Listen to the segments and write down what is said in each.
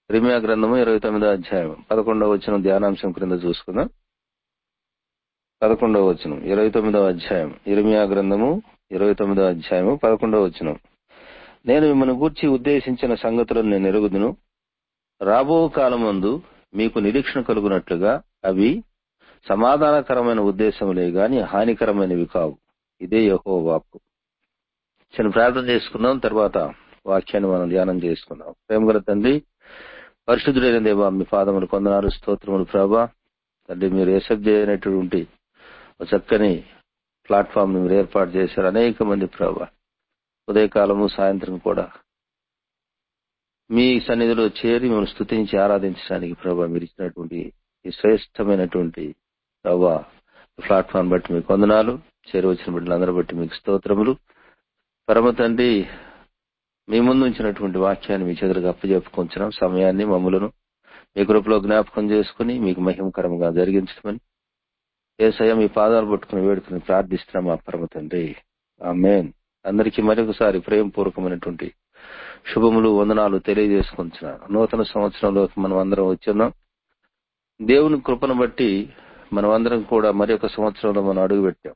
ఇర్మియా గ్రంథము ఇరవై తొమ్మిదో అధ్యాయం పదకొండవ వచ్చిన ధ్యానాంశం క్రింద చూసుకుందాం పదకొండవ వచనం ఇరవై తొమ్మిదవ అధ్యాయం ఇర్మియా గ్రంథము ఇరవై తొమ్మిదవ అధ్యాయము పదకొండవ వచనం నేను మిమ్మల్ని గూర్చి ఉద్దేశించిన సంగతులను నేను ఎరుగుదును రాబో కాలమందు మీకు నిరీక్షణ కలుగునట్లుగా అవి సమాధానకరమైన ఉద్దేశములే గాని హానికరమైనవి కావు ఇదే యహో వాక్కు చిన్న ప్రార్థన చేసుకుందాం తర్వాత వాక్యాన్ని మనం ధ్యానం చేసుకుందాం ప్రేమగల తండ్రి పరిశుద్ధుడైన దేవా మీ పాదములు కొందనాలు స్తోత్రములు ప్రభా తండ్రి మీరు ఏసబ్ చేయనటువంటి ఒక చక్కని ప్లాట్ఫామ్ ని మీరు ఏర్పాటు చేశారు అనేక మంది ప్రభా ఉదయకాలము సాయంత్రం కూడా మీ సన్నిధిలో చేరి మేము స్థుతించి ఆరాధించడానికి ప్రభా మీరు ఇచ్చినటువంటి ఈ శ్రేష్టమైనటువంటి ప్రభా ప్లాట్ఫామ్ బట్టి మీకు వందనాలు చేరవచ్చిన బిడ్డలందరూ బట్టి మీకు స్తోత్రములు పరమ తండ్రి మీ ముందు ఉంచినటువంటి వాక్యాన్ని మీ చేతులకు అప్పచెప్పుకుంటున్నాం సమయాన్ని మమ్మలను మీ కృపలో జ్ఞాపకం చేసుకుని మీకు మహిమకరంగా జరిగించమని ఏసయ్య మీ పాదాలు పట్టుకుని వేడుకుని ప్రార్థిస్తున్నాం మా పరమ తండ్రి ఆ మేన్ అందరికీ మరొకసారి ప్రేమపూర్వకమైనటువంటి శుభములు వందనాలు తెలియజేసుకుంటున్నాను నూతన సంవత్సరంలోకి మనం అందరం వచ్చున్నాం దేవుని కృపను బట్టి మనం అందరం కూడా మరి ఒక సంవత్సరంలో మనం అడుగుపెట్టాం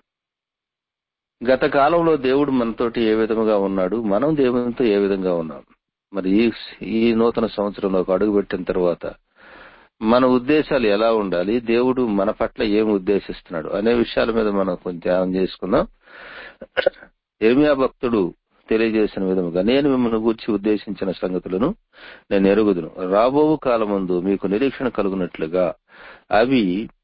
గత కాలంలో దేవుడు మనతోటి ఏ విధముగా ఉన్నాడు మనం దేవునితో ఏ విధంగా ఉన్నాం మరి ఈ ఈ నూతన సంవత్సరంలోకి అడుగుపెట్టిన తర్వాత మన ఉద్దేశాలు ఎలా ఉండాలి దేవుడు మన పట్ల ఏం ఉద్దేశిస్తున్నాడు అనే విషయాల మీద మనం కొంచెం ధ్యానం చేసుకుందాం ఎర్మియా భక్తుడు తెలియజేసిన విధముగా నేను మిమ్మల్ని గూర్చి ఉద్దేశించిన సంగతులను నేను ఎరుగుదును రాబో కాలమందు మీకు నిరీక్షణ కలుగునట్లుగా అవి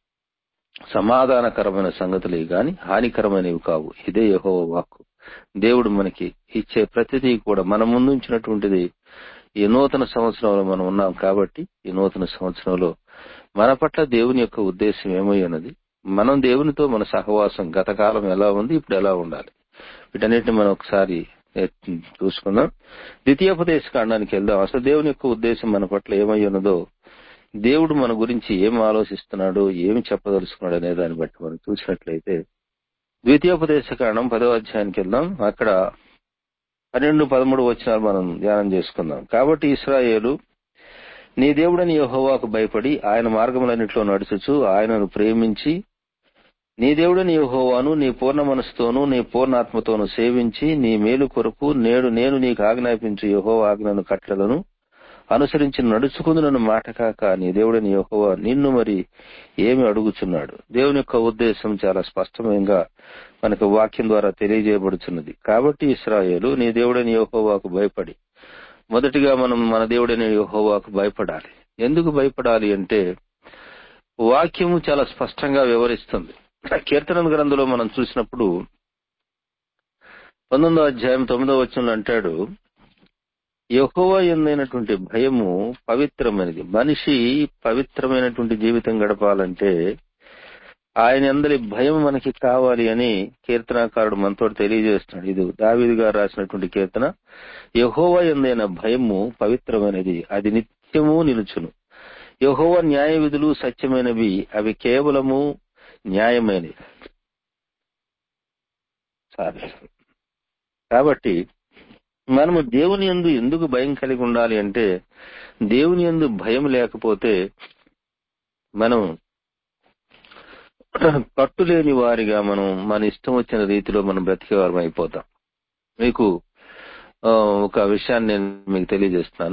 సమాధానకరమైన సంగతులే గాని హానికరమైనవి కావు ఇదే యహో వాక్కు దేవుడు మనకి ఇచ్చే ప్రతిదీ కూడా మన ముందు ఉంచినటువంటిది ఈ నూతన సంవత్సరంలో మనం ఉన్నాం కాబట్టి ఈ నూతన సంవత్సరంలో మన పట్ల దేవుని యొక్క ఉద్దేశం ఏమై ఉన్నది మనం దేవునితో మన సహవాసం గత కాలం ఎలా ఉంది ఇప్పుడు ఎలా ఉండాలి వీటన్నిటిని మనం ఒకసారి చూసుకుందాం ద్వితీయోపదేశ కాండానికి వెళ్దాం అసలు దేవుని యొక్క ఉద్దేశం మన పట్ల ఏమై ఉన్నదో దేవుడు మన గురించి ఏం ఆలోచిస్తున్నాడో ఏమి చెప్పదలుచుకున్నాడు అనే దాన్ని బట్టి మనం చూసినట్లయితే ద్వితీయోపదేశ కాండం పదో అధ్యాయానికి వెళ్దాం అక్కడ పన్నెండు పదమూడు వచ్చినాలు మనం ధ్యానం చేసుకుందాం కాబట్టి ఇస్రాయేలు నీ దేవుడని యహోవాకు భయపడి ఆయన మార్గములన్నింటిలో నడుచుచు ఆయనను ప్రేమించి నీ దేవుడని యహోవాను నీ పూర్ణ మనసుతోనూ నీ పూర్ణాత్మతోనూ సేవించి నీ మేలు కొరకు నేడు నేను నీకు ఆజ్ఞాపించు యహో ఆజ్ఞను కట్టలను అనుసరించి నడుచుకుందునన్న మాట కాక నీ దేవుడని యహోవా నిన్ను మరి ఏమి అడుగుచున్నాడు దేవుని యొక్క ఉద్దేశం చాలా స్పష్టంగా మనకు వాక్యం ద్వారా తెలియజేయబడుచున్నది కాబట్టి ఇస్రాయేలు నీ దేవుడని యహోవాకు భయపడి మొదటిగా మనం మన దేవుడని యహోవాకు భయపడాలి ఎందుకు భయపడాలి అంటే వాక్యము చాలా స్పష్టంగా వివరిస్తుంది కీర్తన గ్రంథంలో మనం చూసినప్పుడు పంతొమ్మిదో అధ్యాయం తొమ్మిదో వచనంలో అంటాడు యహోవ ఎందైనటువంటి భయము పవిత్రమైనది మనిషి పవిత్రమైనటువంటి జీవితం గడపాలంటే ఆయన అందరి భయం మనకి కావాలి అని కీర్తనాకారుడు మనతో తెలియజేస్తున్నాడు ఇది దావిది గారు రాసినటువంటి కీర్తన యహోవ ఎందైన భయము పవిత్రమైనది అది నిత్యము నిలుచును యహోవ న్యాయ విధులు సత్యమైనవి అవి కేవలము న్యాయమైనవి కాబట్టి మనము దేవుని ఎందు ఎందుకు భయం కలిగి ఉండాలి అంటే దేవుని ఎందు భయం లేకపోతే మనం కట్టులేని వారిగా మనం మన ఇష్టం వచ్చిన రీతిలో మనం బ్రతికేవారం అయిపోతాం మీకు ఒక విషయాన్ని నేను మీకు తెలియజేస్తున్నాను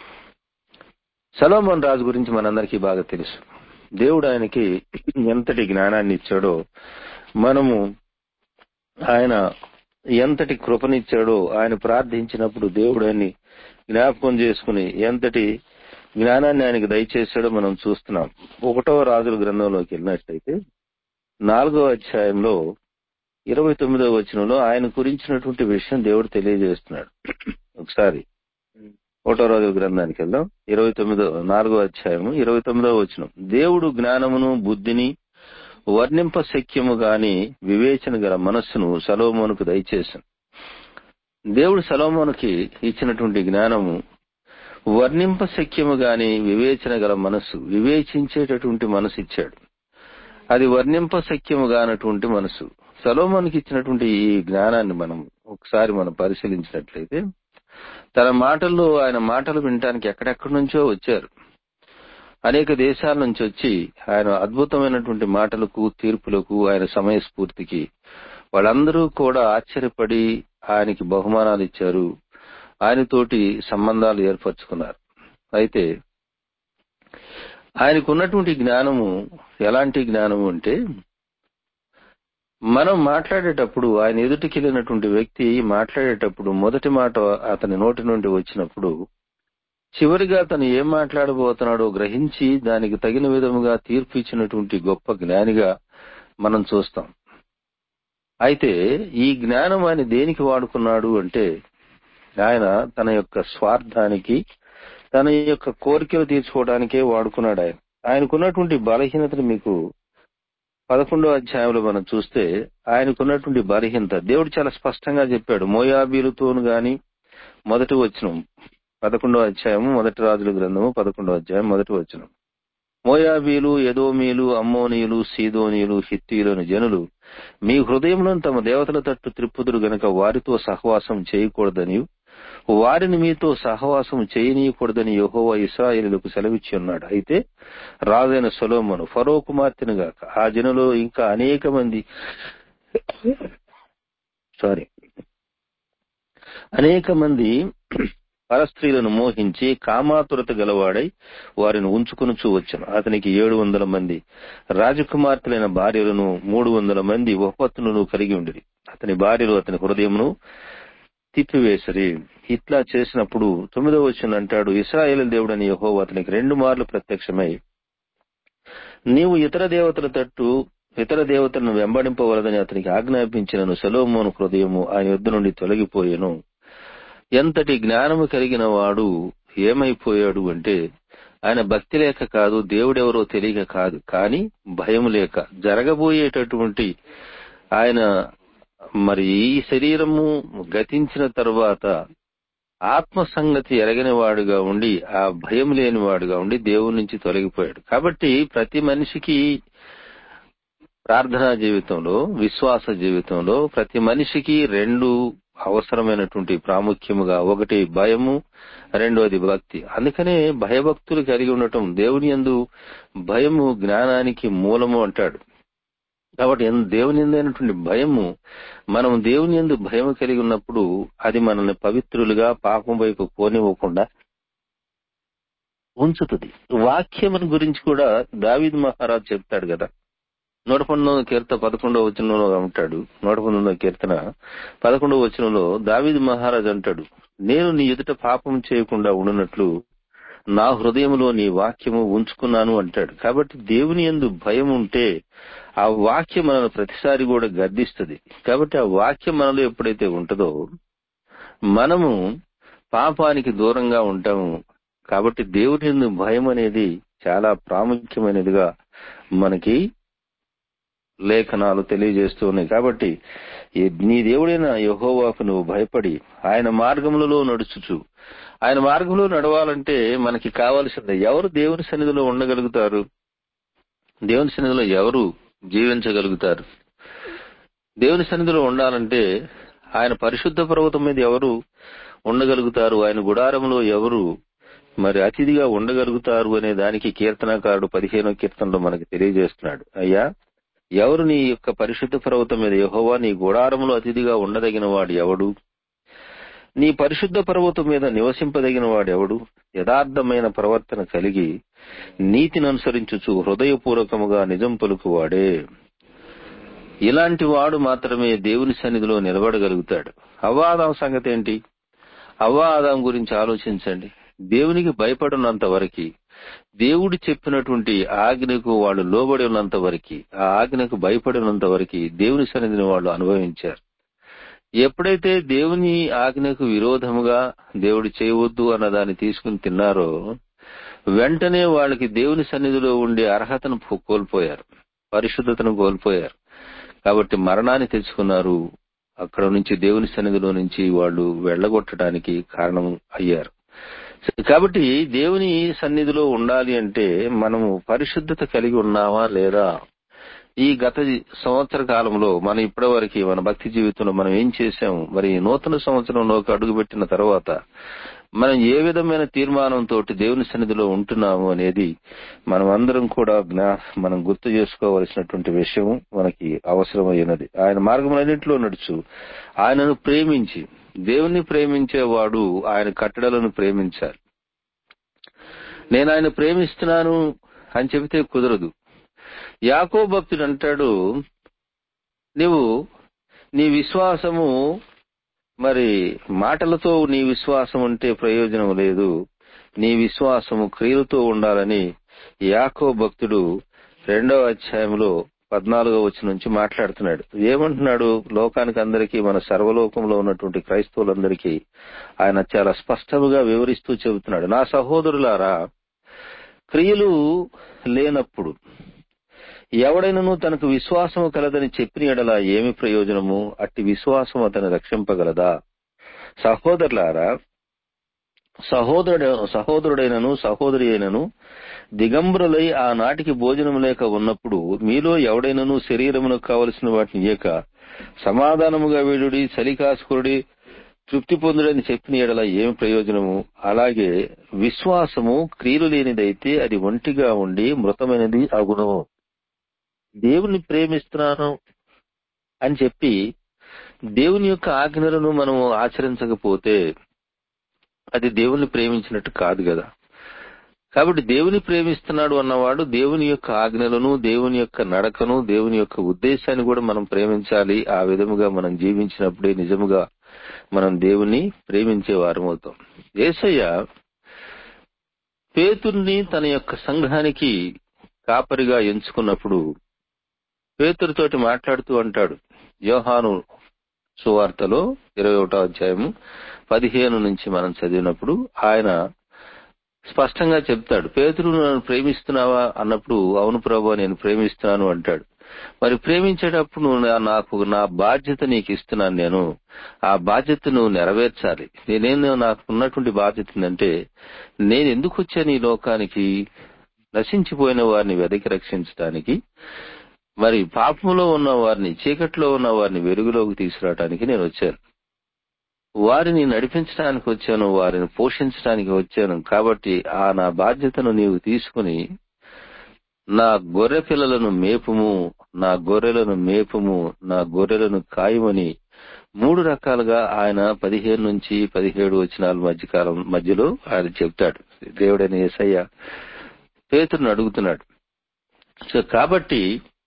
సలోమన్ రాజు గురించి మనందరికీ బాగా తెలుసు దేవుడు ఆయనకి ఎంతటి జ్ఞానాన్ని ఇచ్చాడో మనము ఆయన ఎంతటి కృపనిచ్చాడో ఆయన ప్రార్థించినప్పుడు దేవుడు ఆయన్ని జ్ఞాపకం చేసుకుని ఎంతటి జ్ఞానాన్ని ఆయనకు దయచేశాడో మనం చూస్తున్నాం ఒకటో రాజుల గ్రంథంలోకి వెళ్ళినట్లయితే నాలుగో అధ్యాయంలో ఇరవై తొమ్మిదో వచనంలో ఆయన గురించినటువంటి విషయం దేవుడు తెలియజేస్తున్నాడు ఒకసారి ఒకటో రాజుల గ్రంథానికి వెళ్దాం ఇరవై తొమ్మిదో నాలుగో అధ్యాయము ఇరవై తొమ్మిదో వచనం దేవుడు జ్ఞానమును బుద్ధిని వర్ణింప శక్యము గాని వివేచన గల మనస్సును సలోమోనుకు దయచేశాను దేవుడు సలోమోనుకి ఇచ్చినటువంటి జ్ఞానము వర్ణింప శక్యము గాని వివేచన గల మనస్సు వివేచించేటటువంటి మనసు ఇచ్చాడు అది వర్ణింప శక్యము కానటువంటి మనసు సలోమోనికి ఇచ్చినటువంటి ఈ జ్ఞానాన్ని మనం ఒకసారి మనం పరిశీలించినట్లయితే తన మాటల్లో ఆయన మాటలు వినటానికి ఎక్కడెక్కడి నుంచో వచ్చారు అనేక దేశాల నుంచి వచ్చి ఆయన అద్భుతమైనటువంటి మాటలకు తీర్పులకు ఆయన సమయస్ఫూర్తికి వాళ్ళందరూ కూడా ఆశ్చర్యపడి ఆయనకి బహుమానాలు ఇచ్చారు ఆయనతోటి సంబంధాలు ఏర్పరచుకున్నారు అయితే ఆయనకు ఉన్నటువంటి జ్ఞానము ఎలాంటి జ్ఞానము అంటే మనం మాట్లాడేటప్పుడు ఆయన ఎదుటికి వెళ్ళినటువంటి వ్యక్తి మాట్లాడేటప్పుడు మొదటి మాట అతని నోటి నుండి వచ్చినప్పుడు చివరిగా అతను ఏం మాట్లాడబోతున్నాడో గ్రహించి దానికి తగిన విధముగా తీర్పు ఇచ్చినటువంటి గొప్ప జ్ఞానిగా మనం చూస్తాం అయితే ఈ జ్ఞానం ఆయన దేనికి వాడుకున్నాడు అంటే ఆయన తన యొక్క స్వార్థానికి తన యొక్క కోరికలు తీర్చుకోవడానికే వాడుకున్నాడు ఆయన ఆయనకున్నటువంటి బలహీనతను మీకు పదకొండో అధ్యాయంలో మనం చూస్తే ఆయనకున్నటువంటి బలహీనత దేవుడు చాలా స్పష్టంగా చెప్పాడు మోయాబీలతోను గాని మొదటి వచనం పదకొండో అధ్యాయము మొదటి రాజుల గ్రంథము పదకొండో అధ్యాయం మొదటి వచనం మోయాబీలు ఎదోమీలు అమ్మోనీయులు సీదోనీయులు హిత్తీయులను జనులు మీ హృదయంలో తమ దేవతల తట్టు త్రిప్పుదురు గనక వారితో సహవాసం చేయకూడదని వారిని మీతో సహవాసం చేయనీయకూడదని యహోవా ఇస్రాయేలులకు సెలవిచ్చి ఉన్నాడు అయితే రాజైన సొలోమను ఫరో కుమార్తెను గాక ఆ జనులో ఇంకా అనేక మంది సారీ అనేక మంది పరస్త్రీలను మోహించి కామాతురత గలవాడై వారిని ఉంచుకొనుచూ వచ్చాను అతనికి ఏడు వందల మంది రాజకుమార్తెలైన భార్యలను మూడు వందల మంది ఉపపత్నులను కలిగి ఉండిరి అతని భార్యలు అతని హృదయమును తిప్పివేసరి ఇట్లా చేసినప్పుడు తొమ్మిదో వచ్చిన అంటాడు ఇస్రాయేల్ దేవుడని యహో అతనికి రెండు మార్లు ప్రత్యక్షమై నీవు ఇతర దేవతల తట్టు ఇతర దేవతలను వెంబడింపవలదని అతనికి ఆజ్ఞాపించినను సలోమోను హృదయము ఆయన యుద్ధ నుండి తొలగిపోయాను ఎంతటి జ్ఞానము కలిగిన వాడు ఏమైపోయాడు అంటే ఆయన భక్తి లేక కాదు దేవుడెవరో తెలియక కాదు కానీ భయం లేక జరగబోయేటటువంటి ఆయన మరి ఈ శరీరము గతించిన తరువాత ఆత్మ సంగతి ఎరగని వాడుగా ఉండి ఆ భయం లేని వాడుగా ఉండి దేవుడి నుంచి తొలగిపోయాడు కాబట్టి ప్రతి మనిషికి ప్రార్థనా జీవితంలో విశ్వాస జీవితంలో ప్రతి మనిషికి రెండు అవసరమైనటువంటి ప్రాముఖ్యముగా ఒకటి భయము రెండోది భక్తి అందుకనే భయభక్తులు కలిగి ఉండటం దేవుని యందు భయము జ్ఞానానికి మూలము అంటాడు కాబట్టి దేవుని ఎందైనటువంటి భయము మనం దేవుని ఎందు భయం కలిగి ఉన్నప్పుడు అది మనల్ని పవిత్రులుగా పాపం వైపు పోనివ్వకుండా ఉంచుతుంది వాక్యముని గురించి కూడా దావిద్ మహారాజ్ చెప్తాడు కదా నూట పంతొమ్మిదో కీర్తన పదకొండవ వచనంలో ఉంటాడు నూట పంతొమ్మిదో కీర్తన పదకొండవ వచనంలో దావిద్ మహారాజ్ అంటాడు నేను నీ ఎదుట పాపం చేయకుండా ఉండునట్లు నా హృదయంలో నీ వాక్యము ఉంచుకున్నాను అంటాడు కాబట్టి దేవుని ఎందు భయం ఉంటే ఆ వాక్యం మనల్ని ప్రతిసారి కూడా గర్దిస్తుంది కాబట్టి ఆ వాక్యం మనలో ఎప్పుడైతే ఉంటుందో మనము పాపానికి దూరంగా ఉంటాము కాబట్టి దేవుని ఎందు భయం అనేది చాలా ప్రాముఖ్యమైనదిగా మనకి లేఖనాలు తెలియజేస్తూ ఉన్నాయి కాబట్టి నీ దేవుడైన యహోవాకు నువ్వు భయపడి ఆయన మార్గములలో నడుచుచు ఆయన మార్గంలో నడవాలంటే మనకి కావాల్సింది ఎవరు దేవుని సన్నిధిలో ఉండగలుగుతారు దేవుని సన్నిధిలో ఎవరు జీవించగలుగుతారు దేవుని సన్నిధిలో ఉండాలంటే ఆయన పరిశుద్ధ పర్వతం మీద ఎవరు ఉండగలుగుతారు ఆయన గుడారంలో ఎవరు మరి అతిథిగా ఉండగలుగుతారు అనే దానికి కీర్తనకారుడు పదిహేనో కీర్తనలో మనకి తెలియజేస్తున్నాడు అయ్యా ఎవరు నీ యొక్క పరిశుద్ధ పర్వతం మీద యహోవా నీ గుడారంలో అతిథిగా ఉండదగిన వాడు ఎవడు నీ పరిశుద్ధ పర్వతం మీద నివసింపదగిన వాడెవడు యథార్థమైన ప్రవర్తన కలిగి నీతిని అనుసరించుచు హృదయపూర్వకముగా నిజం పలుకువాడే ఇలాంటి వాడు మాత్రమే దేవుని సన్నిధిలో నిలబడగలుగుతాడు అవ్వాదాం సంగతి ఏంటి అవ్వాదాం గురించి ఆలోచించండి దేవునికి భయపడినంత వరకు దేవుడు చెప్పినటువంటి ఆజ్ఞకు వాళ్ళు లోబడి ఉన్నంత వరకు ఆ ఆజ్ఞకు భయపడినంత వరకు దేవుని సన్నిధిని వాళ్ళు అనుభవించారు ఎప్పుడైతే దేవుని ఆజ్ఞకు విరోధముగా దేవుడు చేయవద్దు అన్న దాన్ని తీసుకుని తిన్నారో వెంటనే వాళ్ళకి దేవుని సన్నిధిలో ఉండే అర్హతను కోల్పోయారు పరిశుద్ధతను కోల్పోయారు కాబట్టి మరణాన్ని తెచ్చుకున్నారు అక్కడ నుంచి దేవుని సన్నిధిలో నుంచి వాళ్ళు వెళ్లగొట్టడానికి కారణం అయ్యారు కాబట్టి దేవుని సన్నిధిలో ఉండాలి అంటే మనము పరిశుద్ధత కలిగి ఉన్నావా లేదా ఈ గత సంవత్సర కాలంలో మనం ఇప్పటి వరకు మన భక్తి జీవితంలో మనం ఏం చేశాం మరి ఈ నూతన సంవత్సరంలోకి అడుగుపెట్టిన తర్వాత మనం ఏ విధమైన తీర్మానంతో దేవుని సన్నిధిలో ఉంటున్నాము అనేది మనం అందరం కూడా జ్ఞా మనం గుర్తు చేసుకోవలసినటువంటి విషయం మనకి అవసరమైనది ఆయన మార్గములన్నింటిలో నడుచు ఆయనను ప్రేమించి దేవుని ప్రేమించేవాడు ఆయన కట్టడలను ప్రేమించాలి నేను ఆయన ప్రేమిస్తున్నాను అని చెబితే కుదరదు యాకో భక్తుడు అంటాడు నీవు నీ విశ్వాసము మరి మాటలతో నీ విశ్వాసం ఉంటే ప్రయోజనం లేదు నీ విశ్వాసము క్రియలతో ఉండాలని యాకో భక్తుడు రెండవ అధ్యాయంలో పద్నాలుగో వచ్చి నుంచి మాట్లాడుతున్నాడు ఏమంటున్నాడు లోకానికి అందరికీ మన సర్వలోకంలో ఉన్నటువంటి క్రైస్తవులందరికీ ఆయన చాలా స్పష్టముగా వివరిస్తూ చెబుతున్నాడు నా సహోదరులారా క్రియలు లేనప్పుడు ఎవడైనను తనకు విశ్వాసము కలదని చెప్పిన ఎడల ఏమి ప్రయోజనము అట్టి విశ్వాసం అతను రక్షింపగలదా సహోదరులారా సహోదరుడు సహోదరుడైనను సహోదరి అయినను దిగంబరులై ఆనాటికి భోజనం లేక ఉన్నప్పుడు మీలో ఎవడైనను శరీరమునకు కావలసిన వాటిని ఇయ్యక సమాధానముగా వీడుడి చలికాసుకుడి తృప్తి పొందుడని చెప్పిన ఎడల ఏమి ప్రయోజనము అలాగే విశ్వాసము క్రియలు లేనిదైతే అది ఒంటిగా ఉండి మృతమైనది అగును దేవుని ప్రేమిస్తున్నాను అని చెప్పి దేవుని యొక్క ఆజ్ఞలను మనము ఆచరించకపోతే అది దేవుని ప్రేమించినట్టు కాదు కదా కాబట్టి దేవుని ప్రేమిస్తున్నాడు అన్నవాడు దేవుని యొక్క ఆజ్ఞలను దేవుని యొక్క నడకను దేవుని యొక్క ఉద్దేశాన్ని కూడా మనం ప్రేమించాలి ఆ విధముగా మనం జీవించినప్పుడే నిజముగా మనం దేవుని ప్రేమించే వారం అవుతాం ఏసయ్య పేతుర్ని తన యొక్క సంఘానికి కాపరిగా ఎంచుకున్నప్పుడు పేతురుతోటి మాట్లాడుతూ అంటాడు యోహాను సువార్తలో ఇరవై ఒకటో అధ్యాయము పదిహేను నుంచి మనం చదివినప్పుడు ఆయన స్పష్టంగా చెప్తాడు పేతురు నన్ను ప్రేమిస్తున్నావా అన్నప్పుడు అవును ప్రభు నేను ప్రేమిస్తున్నాను అంటాడు మరి ప్రేమించేటప్పుడు నువ్వు నా- నాకు నా బాధ్యత నీకు ఇస్తున్నాను నేను ఆ బాధ్యత నువ్వు నెరవేర్చాలి నేనేం నాకు ఉన్నటువంటి బాధ్యత ఏంటంటే నేను ఎందుకు వచ్చాను ఈ లోకానికి నశించిపోయిన వారిని వెదకి రక్షించడానికి మరి పాపంలో ఉన్న వారిని చీకట్లో ఉన్న వారిని వెలుగులోకి తీసుకురావడానికి నేను వచ్చాను వారిని నడిపించడానికి వచ్చాను వారిని పోషించడానికి వచ్చాను కాబట్టి ఆ నా బాధ్యతను నీవు తీసుకుని నా గొర్రె పిల్లలను మేపుము నా గొర్రెలను మేపుము నా గొర్రెలను కాయమని మూడు రకాలుగా ఆయన పదిహేను నుంచి పదిహేడు వచ్చినాల మధ్య కాలం మధ్యలో ఆయన చెప్తాడు దేవుడైన యేసయ్య పేతురుని అడుగుతున్నాడు సో కాబట్టి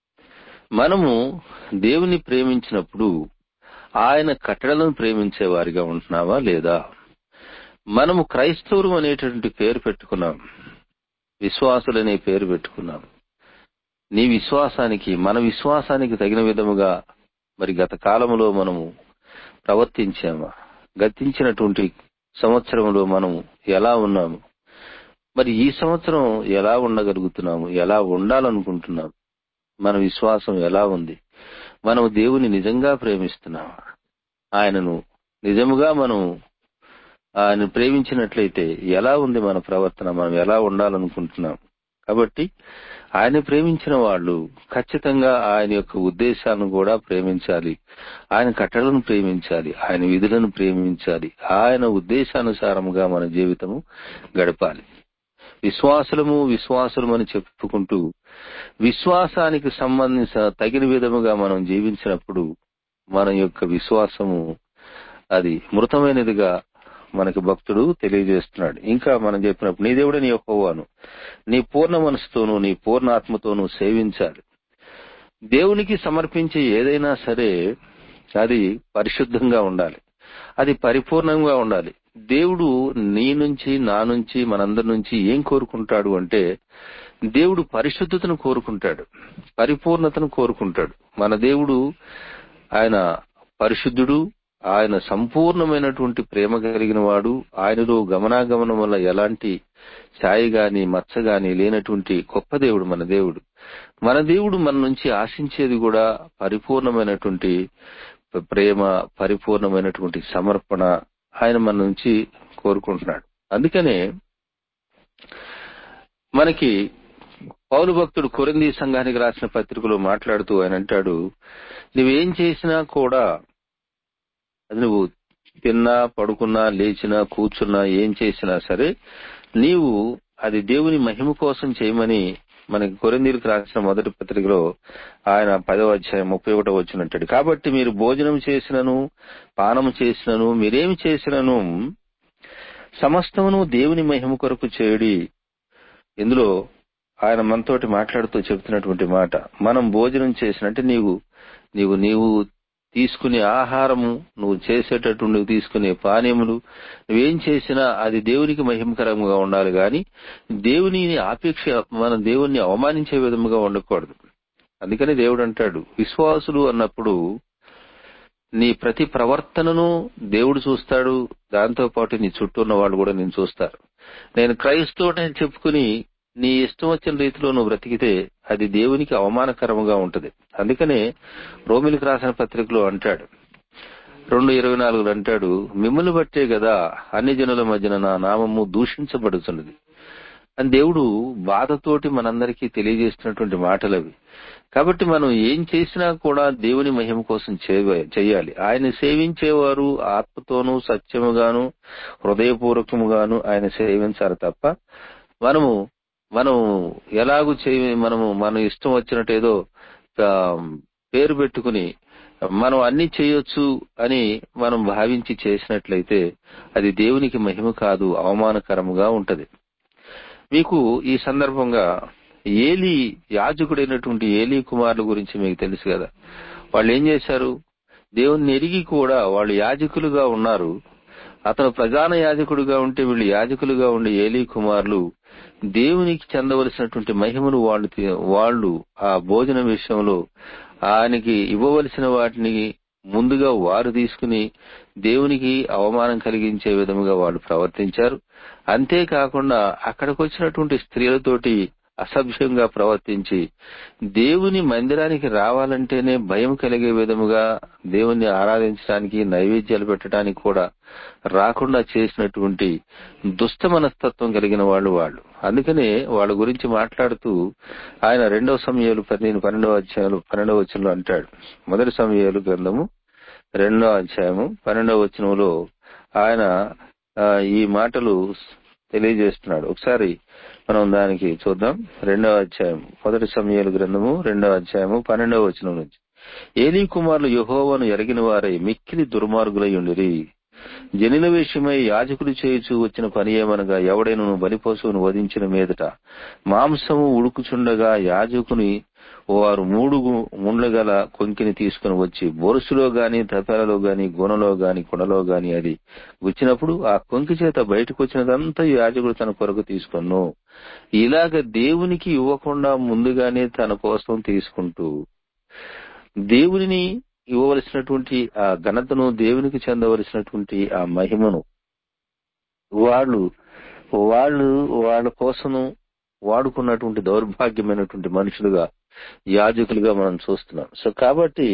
మనము దేవుని ప్రేమించినప్పుడు ఆయన కట్టడలను ప్రేమించే వారిగా ఉంటున్నావా లేదా మనము క్రైస్తవులు అనేటువంటి పేరు పెట్టుకున్నాం విశ్వాసులనే పేరు పెట్టుకున్నాం నీ విశ్వాసానికి మన విశ్వాసానికి తగిన విధముగా మరి గత కాలంలో మనము ప్రవర్తించామా గతించినటువంటి సంవత్సరంలో మనము ఎలా ఉన్నాము మరి ఈ సంవత్సరం ఎలా ఉండగలుగుతున్నాము ఎలా ఉండాలనుకుంటున్నాము మన విశ్వాసం ఎలా ఉంది మనం దేవుని నిజంగా ప్రేమిస్తున్నామా ఆయనను నిజముగా మనం ఆయన ప్రేమించినట్లయితే ఎలా ఉంది మన ప్రవర్తన మనం ఎలా ఉండాలనుకుంటున్నాం కాబట్టి ఆయన ప్రేమించిన వాళ్ళు ఖచ్చితంగా ఆయన యొక్క ఉద్దేశాలను కూడా ప్రేమించాలి ఆయన కట్టడలను ప్రేమించాలి ఆయన విధులను ప్రేమించాలి ఆయన ఉద్దేశానుసారముగా మన జీవితము గడపాలి విశ్వాసులము విశ్వాసులమని చెప్పుకుంటూ విశ్వాసానికి సంబంధించిన తగిన విధముగా మనం జీవించినప్పుడు మన యొక్క విశ్వాసము అది మృతమైనదిగా మనకి భక్తుడు తెలియజేస్తున్నాడు ఇంకా మనం చెప్పినప్పుడు నీ దేవుడే నీ యెహోవాను నీ పూర్ణ మనసుతోనూ నీ పూర్ణ ఆత్మతోనూ సేవించాలి దేవునికి సమర్పించే ఏదైనా సరే అది పరిశుద్ధంగా ఉండాలి అది పరిపూర్ణంగా ఉండాలి దేవుడు నీ నుంచి నా నుంచి మనందరి నుంచి ఏం కోరుకుంటాడు అంటే దేవుడు పరిశుద్ధతను కోరుకుంటాడు పరిపూర్ణతను కోరుకుంటాడు మన దేవుడు ఆయన పరిశుద్ధుడు ఆయన సంపూర్ణమైనటువంటి ప్రేమ కలిగిన వాడు ఆయనలో గమనాగమనం వల్ల ఎలాంటి ఛాయ గాని మచ్చ గాని లేనటువంటి గొప్ప దేవుడు మన దేవుడు మన దేవుడు మన నుంచి ఆశించేది కూడా పరిపూర్ణమైనటువంటి ప్రేమ పరిపూర్ణమైనటువంటి సమర్పణ ఆయన మన నుంచి కోరుకుంటున్నాడు అందుకనే మనకి పౌలు భక్తుడు కొరింది సంఘానికి రాసిన పత్రికలో మాట్లాడుతూ ఆయన అంటాడు నువ్వేం చేసినా కూడా అది నువ్వు తిన్నా పడుకున్నా లేచినా కూర్చున్నా ఏం చేసినా సరే నీవు అది దేవుని మహిమ కోసం చేయమని మనకి కొరిందీలకు రాసిన మొదటి పత్రికలో ఆయన పదవ అధ్యాయం ముప్పై ఒకటో వచ్చినట్టాడు కాబట్టి మీరు భోజనం చేసినను పానం చేసినను మీరేమి చేసినను సమస్తమును దేవుని మహిమ కొరకు చేయడి ఇందులో ఆయన మనతోటి మాట్లాడుతూ చెబుతున్నటువంటి మాట మనం భోజనం చేసినట్టే నీవు నీవు నీవు తీసుకునే ఆహారము నువ్వు చేసేటట్టు నువ్వు తీసుకునే పానీయములు నువ్వేం చేసినా అది దేవునికి మహిమకరంగా ఉండాలి గాని దేవుని ఆపేక్ష మన దేవుణ్ణి అవమానించే విధముగా ఉండకూడదు అందుకని దేవుడు అంటాడు విశ్వాసులు అన్నప్పుడు నీ ప్రతి ప్రవర్తనను దేవుడు చూస్తాడు దాంతో పాటు నీ చుట్టూ ఉన్న వాళ్ళు కూడా నేను చూస్తారు నేను క్రైస్తవుడని చెప్పుకుని నీ ఇష్టం వచ్చిన రీతిలో నువ్వు బ్రతికితే అది దేవునికి అవమానకరముగా ఉంటది అందుకనే రోమిలకు రాసిన పత్రికలో అంటాడు రెండు ఇరవై నాలుగులో అంటాడు మిమ్మల్ని బట్టే కదా అన్ని జనుల మధ్యన నా నామము దూషించబడుతున్నది అని దేవుడు బాధతోటి మనందరికీ తెలియజేస్తున్నటువంటి మాటలు అవి కాబట్టి మనం ఏం చేసినా కూడా దేవుని మహిమ కోసం చేయ- చేయాలి ఆయన సేవించేవారు ఆత్మతోనూ సత్యముగాను హృదయపూర్వకముగాను ఆయన సేవించాలి తప్ప మనము మనం ఎలాగూ చేయ మనము మన ఇష్టం వచ్చినట్టు ఏదో ఆ, పేరు పెట్టుకుని మనం అన్ని చేయొచ్చు అని మనం భావించి చేసినట్లయితే అది దేవునికి మహిమ కాదు అవమానకరముగా ఉంటది మీకు ఈ సందర్భంగా ఏలి యాజకుడైనటువంటి ఏలి కుమారుల గురించి మీకు తెలుసు కదా వాళ్ళు ఏం చేశారు దేవుణ్ణి ఎరిగి కూడా వాళ్ళు యాజకులుగా ఉన్నారు అతను ప్రధాన యాజకుడుగా ఉంటే వీళ్ళు యాజకులుగా ఉండే ఏలీ కుమారులు దేవునికి చెందవలసినటువంటి మహిమను వాళ్ళు తీ- వాళ్ళు ఆ భోజనం విషయంలో ఆయనకి ఇవ్వవలసిన వాటిని ముందుగా వారు తీసుకుని దేవునికి అవమానం కలిగించే విధముగా వాళ్ళు ప్రవర్తించారు అంతేకాకుండా అక్కడికి వచ్చినటువంటి స్త్రీలతోటి అసభ్యంగా ప్రవర్తించి దేవుని మందిరానికి రావాలంటేనే భయం కలిగే విధముగా దేవుణ్ణి ఆరాధించడానికి నైవేద్యాలు పెట్టడానికి కూడా రాకుండా చేసినటువంటి దుష్ట మనస్తత్వం కలిగిన వాళ్ళు వాళ్ళు అందుకనే వాళ్ళ గురించి మాట్లాడుతూ ఆయన రెండవ సమయాలు పన్నెండు పన్నెండవ అధ్యాయులు పన్నెండవ వచనంలో అంటాడు మొదటి సమయాలు గ్రంథము రెండవ అధ్యాయము పన్నెండవ వచనంలో ఆయన ఆ, ఈ మాటలు తెలియజేస్తున్నాడు ఒకసారి మనం దానికి చూద్దాం రెండవ అధ్యాయం మొదటి సమయాలు గ్రంథము రెండవ అధ్యాయము పన్నెండవ వచనం నుంచి ఏలీ కుమారులు యహోవను ఎరగిన వారై మిక్కిలి దుర్మార్గులై ఉండిరి జనిల విషయమై యాజకుడు చేయుచు వచ్చిన పని ఏమనగా ఎవడైనను బలిపశువును వధించిన మీదట మాంసము ఉడుకుచుండగా యాజకుని వారు మూడు గు- ముండ్ల గల కొంకిని తీసుకుని వచ్చి బొరుసులో గాని తపెలలో గాని గుణలో గాని కుండలో గాని అది వచ్చినప్పుడు ఆ కొంకి చేత బయటకు వచ్చినదంతా యాజకుడు తన కొరకు తీసుకొను ఇలాగ దేవునికి ఇవ్వకుండా ముందుగానే తన కోసం తీసుకుంటూ దేవునిని ఇవ్వవలసినటువంటి ఆ ఘనతను దేవునికి చెందవలసినటువంటి ఆ మహిమను వాళ్ళు వాళ్ళు వాళ్ళ కోసము వాడుకున్నటువంటి దౌర్భాగ్యమైనటువంటి మనుషులుగా యాజకులుగా మనం చూస్తున్నాం సో కాబట్టి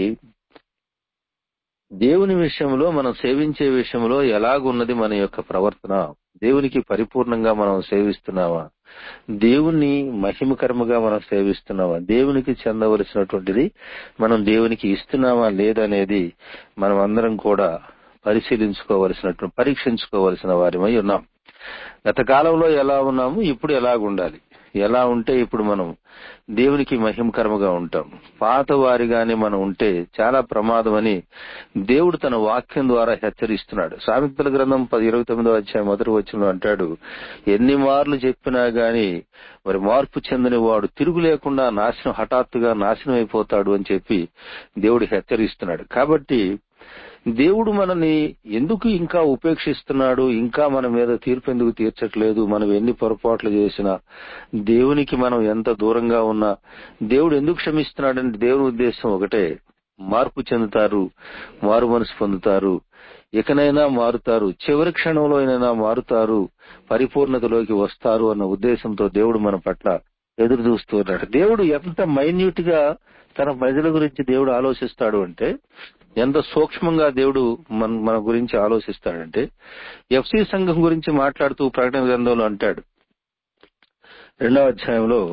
దేవుని విషయంలో మనం సేవించే విషయంలో ఎలాగున్నది మన యొక్క ప్రవర్తన దేవునికి పరిపూర్ణంగా మనం సేవిస్తున్నామా దేవుణ్ణి మహిమకరముగా మనం సేవిస్తున్నామా దేవునికి చెందవలసినటువంటిది మనం దేవునికి ఇస్తున్నామా లేదనేది మనం అందరం కూడా పరిశీలించుకోవలసినటువంటి పరీక్షించుకోవలసిన వారిమై ఉన్నాం గత కాలంలో ఎలా ఉన్నాము ఇప్పుడు ఎలాగుండాలి ఎలా ఉంటే ఇప్పుడు మనం దేవునికి మహిమకరముగా ఉంటాం పాత వారిగానే మనం ఉంటే చాలా ప్రమాదం అని దేవుడు తన వాక్యం ద్వారా హెచ్చరిస్తున్నాడు సామెతల గ్రంథం పది ఇరవై తొమ్మిదో అధ్యాయం మొదటి వచ్చిన అంటాడు ఎన్ని మార్లు చెప్పినా గాని మరి మార్పు చెందని వాడు తిరుగు లేకుండా నాశనం హఠాత్తుగా నాశనం అయిపోతాడు అని చెప్పి దేవుడు హెచ్చరిస్తున్నాడు కాబట్టి దేవుడు మనని ఎందుకు ఇంకా ఉపేక్షిస్తున్నాడు ఇంకా మన మీద తీర్పు ఎందుకు తీర్చట్లేదు మనం ఎన్ని పొరపాట్లు చేసినా దేవునికి మనం ఎంత దూరంగా ఉన్నా దేవుడు ఎందుకు క్షమిస్తున్నాడంటే దేవుని ఉద్దేశం ఒకటే మార్పు చెందుతారు మారు మనసు పొందుతారు ఇకనైనా మారుతారు చివరి క్షణంలో అయినా మారుతారు పరిపూర్ణతలోకి వస్తారు అన్న ఉద్దేశంతో దేవుడు మన పట్ల ఎదురు చూస్తూ ఉన్నాడు దేవుడు ఎంత మైన్యూట్ గా తన ప్రజల గురించి దేవుడు ఆలోచిస్తాడు అంటే ఎంత సూక్ష్మంగా దేవుడు మన మన గురించి ఆలోచిస్తాడంటే ఎఫ్సి సంఘం గురించి మాట్లాడుతూ ప్రకటన గ్రంథంలో అంటాడు రెండవ అధ్యాయంలో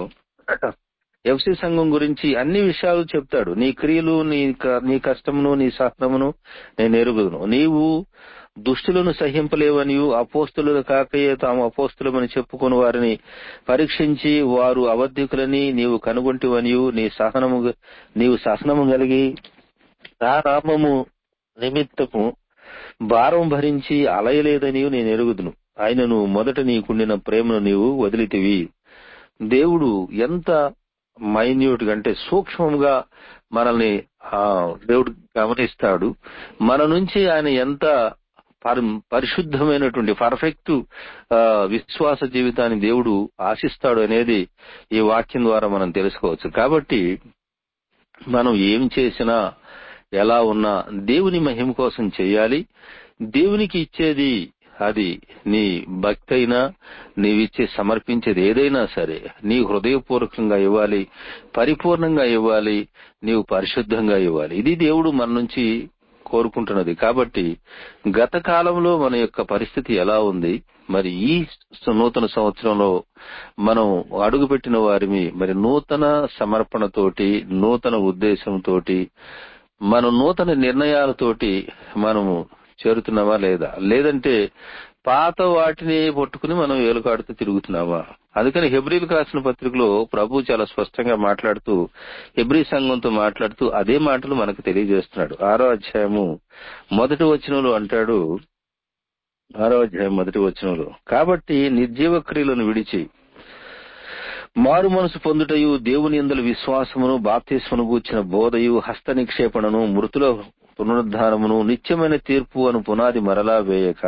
ఎఫ్సి సంఘం గురించి అన్ని విషయాలు చెప్తాడు నీ క్రియలు నీ క- నీ కష్టమును నీ సహనమును నేను ఎరుగుదును నీవు దుష్టులను సహింపలేవనియు అపోస్తులు కాకయే తాము అపోస్తులమని చెప్పుకుని వారిని పరీక్షించి వారు అబద్ధికులని నీవు కనుగొంటివనియు నీ సహనము నీవు సహనము కలిగి నా నామము నిమిత్తము భారం భరించి అలయలేదని నేను ఎరుగుదును ఆయనను మొదట నీకుండిన ప్రేమను నీవు వదిలితివి దేవుడు ఎంత మైన్యూట్ గా అంటే సూక్ష్మంగా మనల్ని ఆ, దేవుడు గమనిస్తాడు మన నుంచి ఆయన ఎంత పరి- పరిశుద్ధమైనటువంటి పర్ఫెక్ట్ విశ్వాస జీవితాన్ని దేవుడు ఆశిస్తాడు అనేది ఈ వాక్యం ద్వారా మనం తెలుసుకోవచ్చు కాబట్టి మనం ఏం చేసినా ఎలా ఉన్నా దేవుని మహిమ కోసం చేయాలి దేవునికి ఇచ్చేది అది నీ భక్తి అయినా నీవిచ్చే సమర్పించేది ఏదైనా సరే నీ హృదయపూర్వకంగా ఇవ్వాలి పరిపూర్ణంగా ఇవ్వాలి నీవు పరిశుద్ధంగా ఇవ్వాలి ఇది దేవుడు మన నుంచి కోరుకుంటున్నది కాబట్టి గత కాలంలో మన యొక్క పరిస్థితి ఎలా ఉంది మరి ఈ నూతన సంవత్సరంలో మనం అడుగుపెట్టిన వారిని మరి నూతన సమర్పణతోటి నూతన ఉద్దేశంతోటి మన నూతన నిర్ణయాలతోటి మనము చేరుతున్నామా లేదా లేదంటే పాత వాటిని పట్టుకుని మనం ఏలుకాడుతూ తిరుగుతున్నామా అందుకని హెబ్రిల్కి రాసిన పత్రికలో ప్రభు చాలా స్పష్టంగా మాట్లాడుతూ హెబ్రి సంఘంతో మాట్లాడుతూ అదే మాటలు మనకు తెలియజేస్తున్నాడు ఆరో అధ్యాయము మొదటి వచనంలో అంటాడు ఆరో అధ్యాయం మొదటి వచనంలో కాబట్టి నిర్జీవ క్రియలను విడిచి మారు మనసు పొందుటయు దేవుని ఎందుల విశ్వాసమును బాప్తిస్మను గూర్చిన బోధయు హస్త నిక్షేపణను మృతుల పునరుద్ధానమును నిత్యమైన తీర్పు అను పునాది మరలా వేయక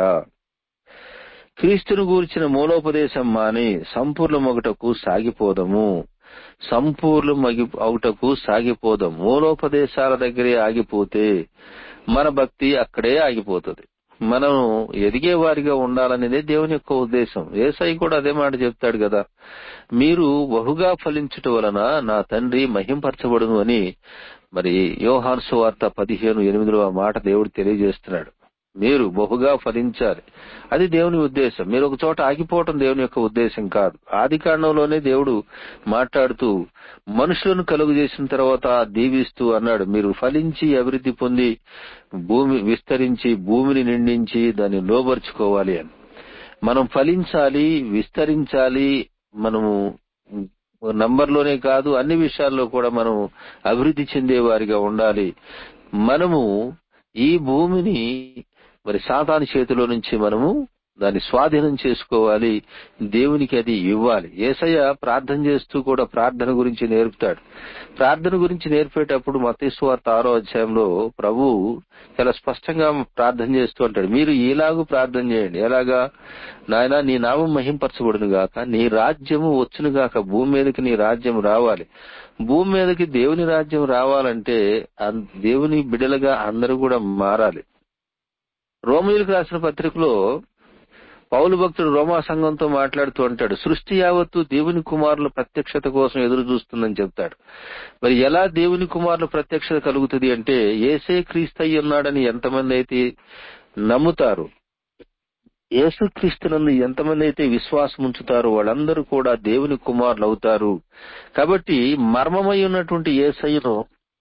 క్రీస్తును గూర్చిన మూలోపదేశం మాని సంపూర్ణమొగటకు సాగిపోదము సంపూర్ణమగి అవుటకు సాగిపోదాం మూలోపదేశాల దగ్గరే ఆగిపోతే మన భక్తి అక్కడే ఆగిపోతుంది మనం ఎదిగే వారిగా ఉండాలనేదే దేవుని యొక్క ఉద్దేశం ఏసై కూడా అదే మాట చెప్తాడు కదా మీరు బహుగా ఫలించుట వలన నా తండ్రి మహింపరచబడును అని మరి యోహాను సువార్త పదిహేను ఎనిమిదిలో ఆ మాట దేవుడు తెలియజేస్తున్నాడు మీరు బహుగా ఫలించాలి అది దేవుని ఉద్దేశం మీరు ఒక చోట ఆగిపోవటం దేవుని యొక్క ఉద్దేశం కాదు ఆది కాండంలోనే దేవుడు మాట్లాడుతూ మనుషులను కలుగు చేసిన తర్వాత దీవిస్తూ అన్నాడు మీరు ఫలించి అభివృద్ధి పొంది భూమి విస్తరించి భూమిని నిండించి దాన్ని లోబరుచుకోవాలి అని మనం ఫలించాలి విస్తరించాలి మనము నంబర్లోనే కాదు అన్ని విషయాల్లో కూడా మనం అభివృద్ధి చెందే వారిగా ఉండాలి మనము ఈ భూమిని మరి సాతాను చేతిలో నుంచి మనము దాన్ని స్వాధీనం చేసుకోవాలి దేవునికి అది ఇవ్వాలి ఏసయ్య ప్రార్థన చేస్తూ కూడా ప్రార్థన గురించి నేర్పుతాడు ప్రార్థన గురించి నేర్పేటప్పుడు మతీశ్వార్త ఆరో అధ్యాయంలో ప్రభు చాలా స్పష్టంగా ప్రార్థన చేస్తూ అంటాడు మీరు ఇలాగూ ప్రార్థన చేయండి ఎలాగా నాయన నీ నామం మహింపరచబడును గాక నీ రాజ్యము వచ్చును గాక భూమి మీదకి నీ రాజ్యం రావాలి భూమి మీదకి దేవుని రాజ్యం రావాలంటే అన్- దేవుని బిడలుగా అందరూ కూడా మారాలి రోమిలకు రాసిన పత్రికలో పౌలు భక్తుడు రోమా సంఘంతో మాట్లాడుతూ అంటాడు సృష్టి యావత్తు దేవుని కుమారుల ప్రత్యక్షత కోసం ఎదురు చూస్తుందని చెప్తాడు మరి ఎలా దేవుని కుమారుల ప్రత్యక్షత కలుగుతుంది అంటే ఏసే క్రీస్తు అయి ఉన్నాడని ఎంతమంది అయితే నమ్ముతారు యేసుక్రీస్తునందు ఎంతమంది అయితే విశ్వాసం ఉంచుతారో వాళ్ళందరూ కూడా దేవుని కుమారులు అవుతారు కాబట్టి మర్మమై ఉన్నటువంటి ఏసయ్యను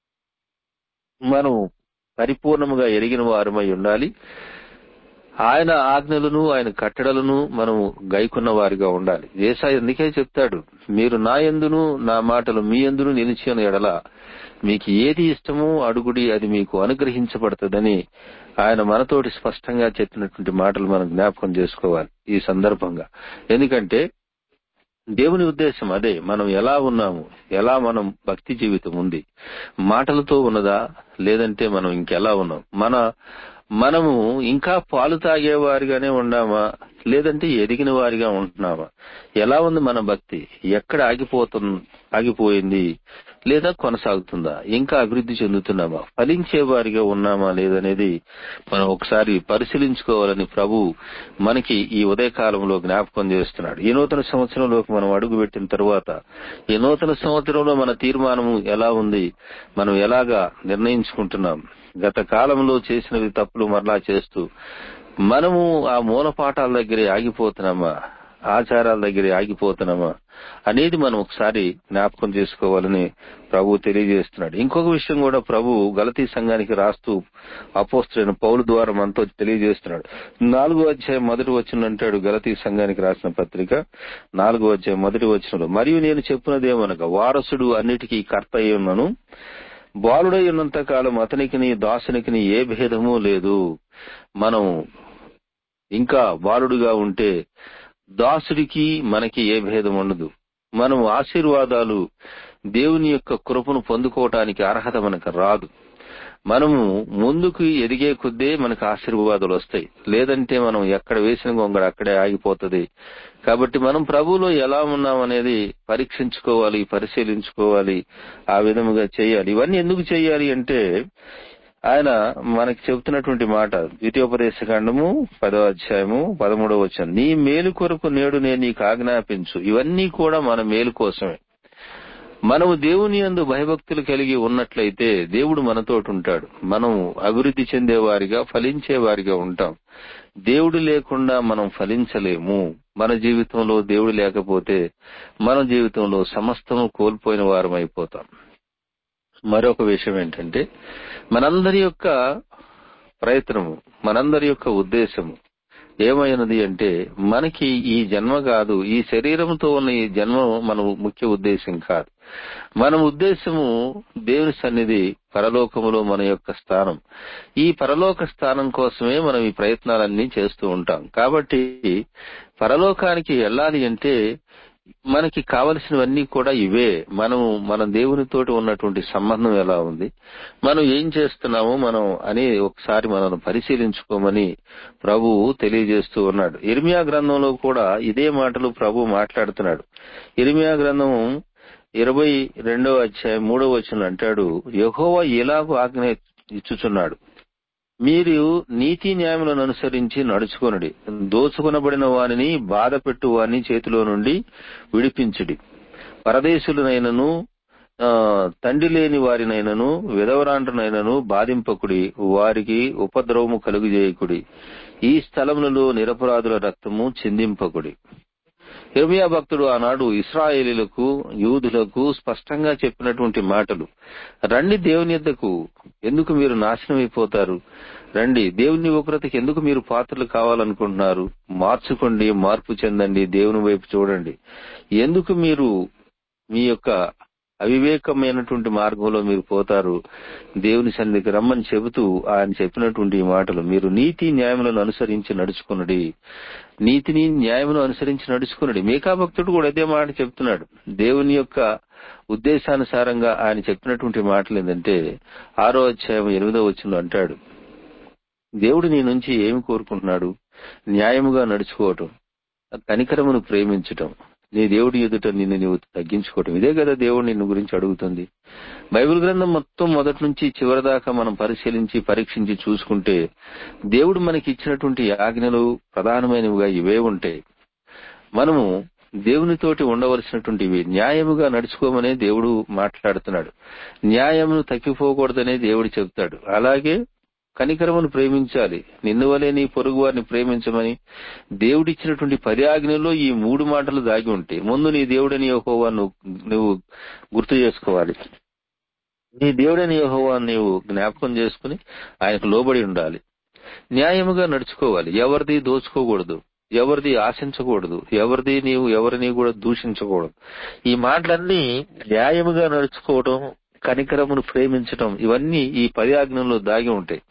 మనం పరిపూర్ణముగా ఎరిగిన వారమై ఉండాలి ఆయన ఆజ్ఞలను ఆయన కట్టడలను మనము గైకున్న వారిగా ఉండాలి ఏసాయి అందుకే చెప్తాడు మీరు నా ఎందును నా మాటలు మీ ఎందును నిలిచిన ఎడల మీకు ఏది ఇష్టమో అడుగుడి అది మీకు అనుగ్రహించబడుతుందని ఆయన మనతోటి స్పష్టంగా చెప్పినటువంటి మాటలు మనం జ్ఞాపకం చేసుకోవాలి ఈ సందర్భంగా ఎందుకంటే దేవుని ఉద్దేశం అదే మనం ఎలా ఉన్నాము ఎలా మనం భక్తి జీవితం ఉంది మాటలతో ఉన్నదా లేదంటే మనం ఇంకెలా ఉన్నాం మన మనము ఇంకా పాలు తాగేవారిగానే ఉన్నామా లేదంటే ఎదిగిన వారిగా ఉంటున్నామా ఎలా ఉంది మన భక్తి ఎక్కడ ఆగిపోతుంది ఆగిపోయింది లేదా కొనసాగుతుందా ఇంకా అభివృద్ధి చెందుతున్నామా ఫలించే వారిగా ఉన్నామా లేదనేది మనం ఒకసారి పరిశీలించుకోవాలని ప్రభు మనకి ఈ ఉదయకాలంలో జ్ఞాపకం చేస్తున్నాడు ఈ నూతన సంవత్సరంలోకి మనం అడుగు పెట్టిన తర్వాత ఈ నూతన సంవత్సరంలో మన తీర్మానము ఎలా ఉంది మనం ఎలాగా నిర్ణయించుకుంటున్నాం గత కాలంలో చేసినవి తప్పులు మరలా చేస్తూ మనము ఆ మూల పాఠాల దగ్గరే ఆగిపోతున్నామా ఆచారాల దగ్గర ఆగిపోతున్నామా అనేది మనం ఒకసారి జ్ఞాపకం చేసుకోవాలని ప్రభు తెలియజేస్తున్నాడు ఇంకొక విషయం కూడా ప్రభు గలతీ సంఘానికి రాస్తూ అపోస్తులైన పౌలు ద్వారా మనతో తెలియజేస్తున్నాడు నాలుగో అధ్యాయం మొదటి వచ్చిన అంటాడు గలతీ సంఘానికి రాసిన పత్రిక నాలుగో అధ్యాయం మొదటి వచ్చినలో మరియు నేను చెప్పినదేమనగా వారసుడు అన్నిటికీ కర్త అయి ఉన్నాను బాలుడై ఉన్నంత కాలం అతనికిని దాసునికిని ఏ భేదము లేదు మనం ఇంకా బాలుడుగా ఉంటే దాసుడికి మనకి ఏ భేదం ఉండదు మనం ఆశీర్వాదాలు దేవుని యొక్క కృపను పొందుకోవటానికి అర్హత మనకు రాదు మనము ముందుకు ఎదిగే కొద్దే మనకు ఆశీర్వాదాలు వస్తాయి లేదంటే మనం ఎక్కడ వేసిన గొంగడ అక్కడే ఆగిపోతుంది కాబట్టి మనం ప్రభువులో ఎలా ఉన్నాం అనేది పరీక్షించుకోవాలి పరిశీలించుకోవాలి ఆ విధముగా చేయాలి ఇవన్నీ ఎందుకు చేయాలి అంటే ఆయన మనకి చెబుతున్నటువంటి మాట ద్వితీయోపదేశకాండము పదో అధ్యాయము పదమూడవ వచ్చిన నీ మేలు కొరకు నేడు నేను నీకు ఆజ్ఞాపించు ఇవన్నీ కూడా మన మేలు కోసమే మనము దేవుని యందు భయభక్తులు కలిగి ఉన్నట్లయితే దేవుడు మనతోటి ఉంటాడు మనం అభివృద్ధి చెందేవారిగా ఫలించేవారిగా ఉంటాం దేవుడు లేకుండా మనం ఫలించలేము మన జీవితంలో దేవుడు లేకపోతే మన జీవితంలో సమస్తము కోల్పోయిన వారం అయిపోతాం మరొక విషయం ఏంటంటే మనందరి యొక్క ప్రయత్నము మనందరి యొక్క ఉద్దేశము ఏమైనది అంటే మనకి ఈ జన్మ కాదు ఈ శరీరంతో ఉన్న ఈ జన్మ మన ముఖ్య ఉద్దేశం కాదు మన ఉద్దేశము దేవుని సన్నిధి పరలోకములో మన యొక్క స్థానం ఈ పరలోక స్థానం కోసమే మనం ఈ ప్రయత్నాలన్నీ చేస్తూ ఉంటాం కాబట్టి పరలోకానికి వెళ్ళాలి అంటే మనకి కావలసినవన్నీ కూడా ఇవే మనము మన దేవునితోటి ఉన్నటువంటి సంబంధం ఎలా ఉంది మనం ఏం చేస్తున్నాము మనం అని ఒకసారి మనం పరిశీలించుకోమని ప్రభు తెలియజేస్తూ ఉన్నాడు ఇర్మియా గ్రంథంలో కూడా ఇదే మాటలు ప్రభు మాట్లాడుతున్నాడు ఇర్మియా గ్రంథం ఇరవై రెండవ అధ్యాయం మూడవ వచనం అంటాడు యహోవా ఎలాగో ఆజ్ఞ ఇచ్చుచున్నాడు మీరు నీతి న్యాయములను అనుసరించి నడుచుకొనుడి దోచుకొనబడిన వానిని బాధ పెట్టు వాని చేతిలో నుండి విడిపించుడి పరదేశులనైనను ఆ, తండ్రి లేని వారినైనను విధవరాండ్రనైనను బాధింపకుడి వారికి ఉపద్రవము కలుగుజేయకుడి ఈ స్థలములలో నిరపరాధుల రక్తము చిందింపకుడి ఇర్మియా భక్తుడు ఆనాడు ఇస్రాయేలీలకు యూదులకు స్పష్టంగా చెప్పినటువంటి మాటలు రండి దేవుని యొద్దకు ఎందుకు మీరు నాశనం అయిపోతారు రండి దేవుని ఉగ్రతకి ఎందుకు మీరు పాత్రలు కావాలనుకుంటున్నారు మార్చుకోండి మార్పు చెందండి దేవుని వైపు చూడండి ఎందుకు మీరు మీ యొక్క అవివేకమైనటువంటి మార్గంలో మీరు పోతారు దేవుని సన్నిధికి రమ్మని చెబుతూ ఆయన చెప్పినటువంటి ఈ మాటలు మీరు నీతి న్యాయములను అనుసరించి నడుచుకున్నది నీతిని న్యాయమును అనుసరించి నడుచుకున్నది మేకా భక్తుడు కూడా అదే మాట చెప్తున్నాడు దేవుని యొక్క ఉద్దేశానుసారంగా ఆయన చెప్పినటువంటి మాటలు ఏంటంటే ఆరో అధ్యాయం ఎనిమిదో వచ్చిన అంటాడు దేవుడు నీ నుంచి ఏమి కోరుకుంటున్నాడు న్యాయముగా నడుచుకోవటం కనికరమును ప్రేమించటం నీ దేవుడి ఎదుట నిన్ను నీవు తగ్గించుకోవటం ఇదే కదా దేవుడు నిన్ను గురించి అడుగుతుంది బైబిల్ గ్రంథం మొత్తం మొదటి నుంచి చివరి దాకా మనం పరిశీలించి పరీక్షించి చూసుకుంటే దేవుడు మనకి ఇచ్చినటువంటి ఆజ్ఞలు ప్రధానమైనవిగా ఇవే ఉంటాయి మనము దేవునితోటి ఉండవలసినటువంటివి న్యాయముగా నడుచుకోమనే దేవుడు మాట్లాడుతున్నాడు న్యాయమును తప్పిపోకూడదనే దేవుడు చెప్తాడు అలాగే కనికరమును ప్రేమించాలి నిన్ను వలే నీ పొరుగు వారిని ప్రేమించమని దేవుడిచ్చినటువంటి పది ఆజ్ఞల్లో ఈ మూడు మాటలు దాగి ఉంటాయి ముందు నీ దేవుడని యెహోవా నువ్వు నువ్వు గుర్తు చేసుకోవాలి నీ దేవుడని యెహోవా నీవు జ్ఞాపకం చేసుకుని ఆయనకు లోబడి ఉండాలి న్యాయముగా నడుచుకోవాలి ఎవరిది దోచుకోకూడదు ఎవరిది ఆశించకూడదు ఎవరిది నీవు ఎవరిని కూడా దూషించకూడదు ఈ మాటలన్నీ న్యాయముగా నడుచుకోవడం కనికరమును ప్రేమించటం ఇవన్నీ ఈ పది ఆజ్ఞల్లో దాగి ఉంటాయి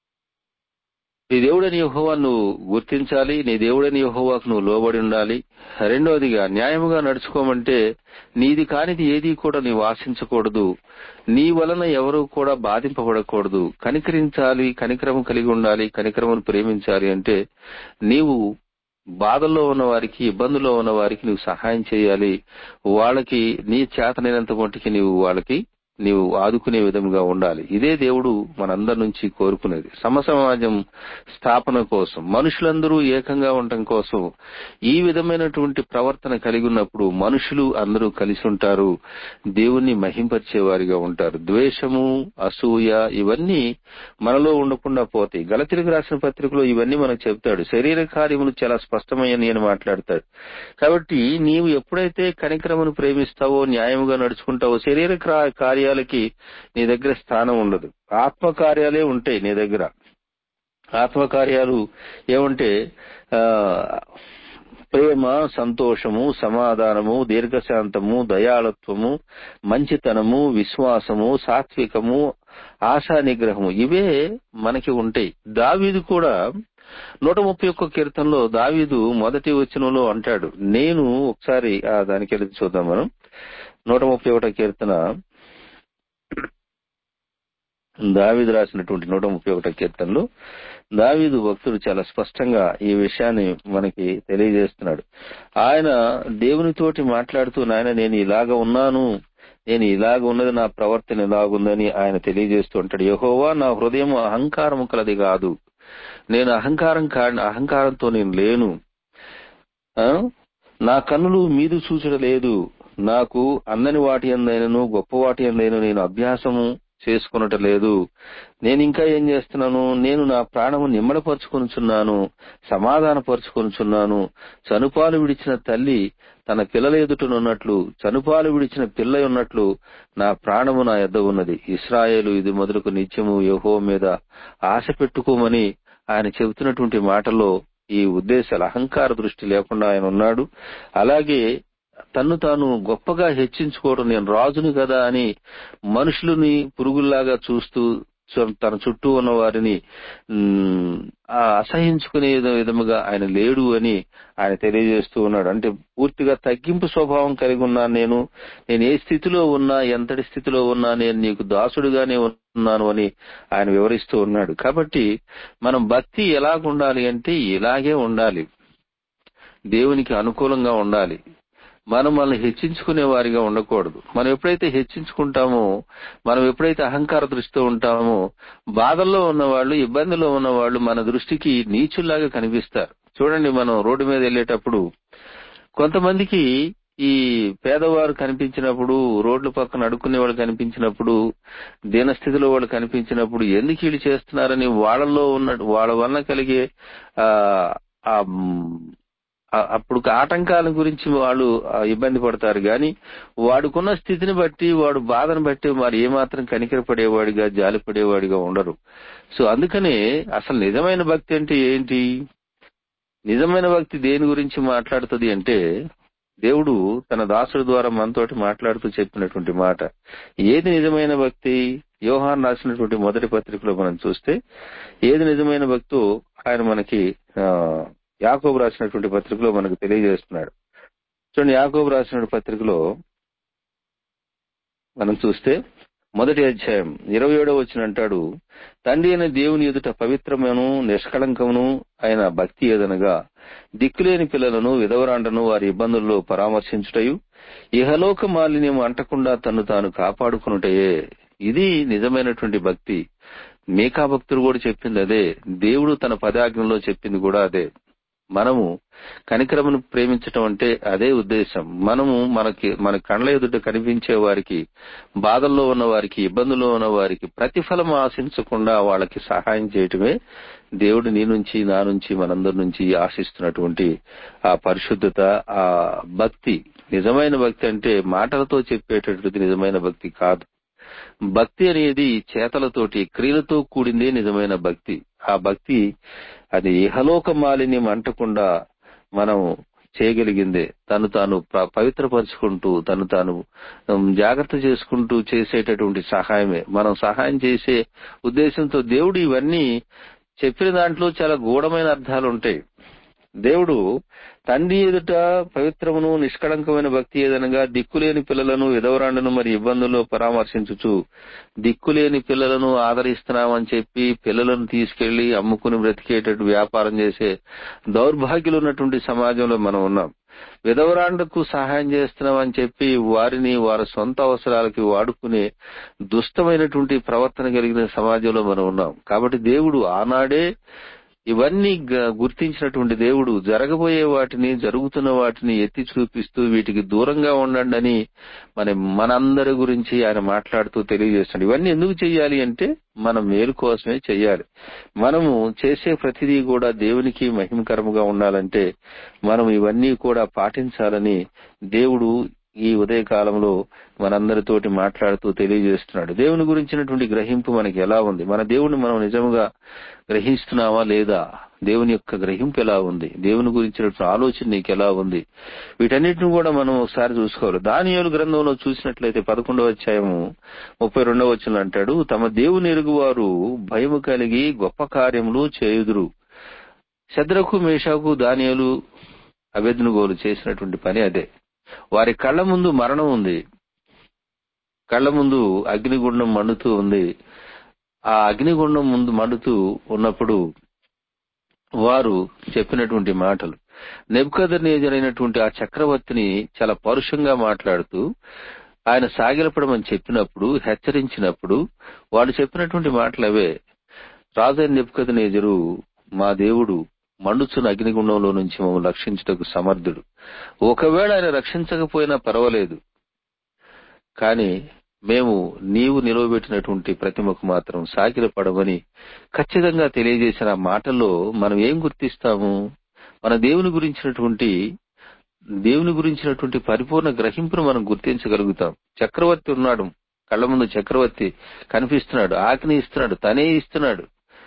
నీ దేవుడని యెహోవా నువ్వు గుర్తించాలి నీ దేవుడని యెహోవాకు నువ్వు లోబడి ఉండాలి రెండవదిగా న్యాయముగా నడుచుకోమంటే నీది కానిది ఏది కూడా నీవు ఆశించకూడదు నీ వలన ఎవరు కూడా బాధింపబడకూడదు కనికరించాలి కనికరము కలిగి ఉండాలి కనికరమును ప్రేమించాలి అంటే నీవు బాధల్లో ఉన్న వారికి ఇబ్బందుల్లో ఉన్న వారికి నువ్వు సహాయం చేయాలి వాళ్ళకి నీ చేతనైనంత మట్టుకి నీవు వాళ్ళకి నీవు ఆదుకునే విధంగా ఉండాలి ఇదే దేవుడు మనందరి నుంచి కోరుకునేది సమసమాజం స్థాపన కోసం మనుషులందరూ ఏకంగా ఉండటం కోసం ఈ విధమైనటువంటి ప్రవర్తన కలిగి ఉన్నప్పుడు మనుషులు అందరూ కలిసి ఉంటారు దేవుణ్ణి మహింపరిచే వారిగా ఉంటారు ద్వేషము అసూయ ఇవన్నీ మనలో ఉండకుండా పోతాయి గలతిరికి రాసిన పత్రికలో ఇవన్నీ మనకు చెప్తాడు శరీర కార్యములు చాలా స్పష్టమయ్యని అని మాట్లాడతాడు కాబట్టి నీవు ఎప్పుడైతే కనికరమును ప్రేమిస్తావో న్యాయముగా నడుచుకుంటావో శరీర క్రా- కార్యాలకి నీ దగ్గర స్థానం ఉండదు ఆత్మ కార్యాలే ఉంటాయి నీ దగ్గర ఆత్మ కార్యాలు ఏమంటే ఆ ప్రేమ సంతోషము సమాధానము దీర్ఘశాంతము దయాళత్వము మంచితనము విశ్వాసము సాత్వికము ఆశా నిగ్రహము ఇవే మనకి ఉంటాయి దావీదు కూడా నూట ముప్పై ఒక్క కీర్తనలో దావీదు మొదటి వచనంలో అంటాడు నేను ఒకసారి ఆ దానికి వెళ్ళి చూద్దాం మనం నూట ముప్పై ఒకటో కీర్తన దావీదు రాసినటువంటి నూట ముప్పై ఒకటో కీర్తనలో దావీదు భక్తుడు చాలా స్పష్టంగా ఈ విషయాన్ని మనకి తెలియజేస్తున్నాడు ఆయన దేవునితోటి మాట్లాడుతూ నాయన నేను ఇలాగ ఉన్నాను నేను ఇలాగ ఉన్నది నా ప్రవర్తన ఇలాగుందని ఆయన తెలియజేస్తూ ఉంటాడు యహోవా నా హృదయం అహంకారం కలది కాదు నేను అహంకారం కా అహంకారంతో నేను లేను ఆ? నా కన్నులు మీదు చూచడలేదు నాకు అందని వాటి అందైనను గొప్ప వాటి అందైన నేను అభ్యాసము చేసుకునట లేదు నేను ఇంకా ఏం చేస్తున్నాను నేను నా ప్రాణము నిమ్మడపరుచుకొనుచున్నాను సమాధానపరుచుకొనుచున్నాను చనుపాలు విడిచిన తల్లి తన పిల్లల ఎదుటనున్నట్లు చనుపాలు విడిచిన పిల్ల ఉన్నట్లు నా ప్రాణము నా యొద్ద ఉన్నది ఇస్రాయేలు ఇది మొదలుకు నిత్యము యహో మీద ఆశ పెట్టుకోమని ఆయన చెబుతున్నటువంటి మాటల్లో ఈ ఉద్దేశాలు అహంకార దృష్టి లేకుండా ఆయన ఉన్నాడు అలాగే తన్ను తాను గొప్పగా హెచ్చించుకోవడం నేను రాజుని కదా అని మనుషులని పురుగుల్లాగా చూస్తూ చు- తన చుట్టూ ఉన్న వారిని మ్, ఆ అసహించుకునే విధ- విధముగా ఆయన లేడు అని ఆయన తెలియజేస్తూ ఉన్నాడు అంటే పూర్తిగా తగ్గింపు స్వభావం కలిగి ఉన్నాను నేను నేను ఏ స్థితిలో ఉన్నా ఎంతటి స్థితిలో ఉన్నా నేను నీకు దాసుడుగానే ఉన్నాను అని ఆయన వివరిస్తూ ఉన్నాడు కాబట్టి మనం భక్తి ఎలాగుండాలి అంటే ఇలాగే ఉండాలి దేవునికి అనుకూలంగా ఉండాలి మనం మనల్ని హెచ్చించుకునే వారిగా ఉండకూడదు మనం ఎప్పుడైతే హెచ్చించుకుంటామో మనం ఎప్పుడైతే అహంకార దృష్టితో ఉంటామో బాధల్లో ఉన్నవాళ్ళు ఇబ్బందిలో ఉన్నవాళ్ళు మన దృష్టికి నీచుల్లాగా కనిపిస్తారు చూడండి మనం రోడ్డు మీద వెళ్ళేటప్పుడు కొంతమందికి ఈ పేదవారు కనిపించినప్పుడు రోడ్ల పక్కన అడుక్కునే వాళ్ళు కనిపించినప్పుడు దీనస్థితిలో వాళ్ళు కనిపించినప్పుడు ఎందుకు వీళ్ళు చేస్తున్నారని వాళ్ళలో ఉన్న వాళ్ళ వలన కలిగే ఆ ఆ మ్, ఆ- అప్పుడు ఆటంకాల గురించి వాళ్ళు ఆ, ఇబ్బంది పడతారు గాని వాడుకున్న స్థితిని బట్టి వాడు బాధను బట్టి మరి ఏమాత్రం కనికరపడేవాడిగా జాలిపడేవాడిగా ఉండరు సో అందుకనే అసలు నిజమైన భక్తి అంటే ఏంటి నిజమైన భక్తి దేని గురించి మాట్లాడుతుంది అంటే దేవుడు తన దాసుడి ద్వారా మనతోటి మాట్లాడుతూ చెప్పినటువంటి మాట ఏది నిజమైన భక్తి యోహాన్ రాసినటువంటి మొదటి పత్రికలో మనం చూస్తే ఏది నిజమైన భక్తో ఆయన మనకి ఆ, యాకోబు రాసినటువంటి పత్రికలో మనకు తెలియజేస్తున్నాడు చూడండి యాకోబు రాసినటువంటి పత్రికలో మనం చూస్తే మొదటి అధ్యాయం ఇరవై ఏడో వచ్చిన అంటాడు తండ్రి అయిన దేవుని ఎదుట పవిత్రమును నిష్కళంకమును అయిన భక్తి ఏదనగా దిక్కులేని పిల్లలను విధవరాండను వారి ఇబ్బందుల్లో పరామర్శించుటయు ఇహలోక మాలిన్యం అంటకుండా తను తాను కాపాడుకునుటయే ఇది నిజమైనటువంటి భక్తి మేకా భక్తుడు కూడా చెప్పింది అదే దేవుడు తన పదాజ్ఞలో చెప్పింది కూడా అదే మనము కనికరమును ప్రేమించటం అంటే అదే ఉద్దేశం మనము మనకి మన కళ్ళ ఎదుట కనిపించే వారికి బాధల్లో ఉన్న వారికి ఇబ్బందుల్లో ఉన్న వారికి ప్రతిఫలం ఆశించకుండా వాళ్ళకి సహాయం చేయటమే దేవుడు నీ నుంచి నా నుంచి మనందరి నుంచి ఆశిస్తున్నటువంటి ఆ పరిశుద్ధత ఆ భక్తి నిజమైన భక్తి అంటే మాటలతో చెప్పేటటువంటిది నిజమైన భక్తి కాదు భక్తి అనేది చేతలతోటి క్రియలతో కూడిందే నిజమైన భక్తి ఆ భక్తి అది ఇహలోక మాలిన్యం అంటకుండా మనం చేయగలిగిందే తను తాను ప- పవిత్రపరుచుకుంటూ తను తాను ఉమ్, జాగ్రత్త చేసుకుంటూ చేసేటటువంటి సహాయమే మనం సహాయం చేసే ఉద్దేశంతో దేవుడు ఇవన్నీ చెప్పిన దాంట్లో చాలా గూఢమైన అర్థాలు ఉంటాయి దేవుడు తండ్రి ఎదుట పవిత్రమును నిష్కళంకమైన భక్తి ఏదనగా దిక్కులేని పిల్లలను విధవరాండును మరి ఇబ్బందుల్లో పరామర్శించుచు దిక్కులేని పిల్లలను ఆదరిస్తున్నామని చెప్పి పిల్లలను తీసుకెళ్లి అమ్ముకుని బ్రతికేటట్టు వ్యాపారం చేసే దౌర్భాగ్యులు ఉన్నటువంటి సమాజంలో మనం ఉన్నాం విధవరాండకు సహాయం చేస్తున్నామని చెప్పి వారిని వారి సొంత అవసరాలకి వాడుకునే దుష్టమైనటువంటి ప్రవర్తన కలిగిన సమాజంలో మనం ఉన్నాం కాబట్టి దేవుడు ఆనాడే ఇవన్నీ గ- గుర్తించినటువంటి దేవుడు జరగబోయే వాటిని జరుగుతున్న వాటిని ఎత్తి చూపిస్తూ వీటికి దూరంగా ఉండండి అని మన మనందరి గురించి ఆయన మాట్లాడుతూ తెలియజేస్తున్నాడు ఇవన్నీ ఎందుకు చెయ్యాలి అంటే మన మేలు కోసమే చెయ్యాలి మనము చేసే ప్రతిదీ కూడా దేవునికి మహిమకరముగా ఉండాలంటే మనం ఇవన్నీ కూడా పాటించాలని దేవుడు ఈ ఉదయ కాలంలో మనందరితోటి మాట్లాడుతూ తెలియజేస్తున్నాడు దేవుని గురించినటువంటి గ్రహింపు మనకి ఎలా ఉంది మన దేవుని మనం నిజముగా గ్రహిస్తున్నావా లేదా దేవుని యొక్క గ్రహింపు ఎలా ఉంది దేవుని గురించినటువంటి ఆలోచన నీకు ఎలా ఉంది వీటన్నిటిని కూడా మనం ఒకసారి చూసుకోవాలి దానియోలు గ్రంథంలో చూసినట్లయితే పదకొండవ అధ్యాయము ముప్పై రెండవ వచ్చిన అంటాడు తమ దేవుని ఎరుగువారు భయము కలిగి గొప్ప కార్యములు చేయుదురు శద్రకు మేషాకు దానియాలు అభెజ్ఞగోలు చేసినటువంటి పని అదే వారి కళ్ళ ముందు మరణం ఉంది కళ్ళ ముందు అగ్నిగుండం మండుతూ ఉంది ఆ అగ్నిగుండం ముందు మండుతూ ఉన్నప్పుడు వారు చెప్పినటువంటి మాటలు నెబ్కదనేజరైనటువంటి ఆ చక్రవర్తిని చాలా పరుషంగా మాట్లాడుతూ ఆయన సాగిలపడమని చెప్పినప్పుడు హెచ్చరించినప్పుడు వాళ్ళు చెప్పినటువంటి మాటలు అవే రాజైన నెబ్కదనేజరు మా దేవుడు మండుచున్న అగ్నిగుండంలో నుంచి మమ్మల్ని రక్షించుటకు సమర్థుడు ఒకవేళ ఆయన రక్షించకపోయినా పర్వాలేదు కానీ మేము నీవు నిలవబెట్టినటువంటి ప్రతిమకు మాత్రం సాగిల పడమని ఖచ్చితంగా తెలియజేసిన ఆ మాటల్లో మనం ఏం గుర్తిస్తాము మన దేవుని గురించినటువంటి దేవుని గురించినటువంటి పరిపూర్ణ గ్రహింపును మనం గుర్తించగలుగుతాం చక్రవర్తి ఉన్నాడు కళ్ళ ముందు చక్రవర్తి కనిపిస్తున్నాడు ఆజ్ఞ ఇస్తున్నాడు తనే ఇస్తున్నాడు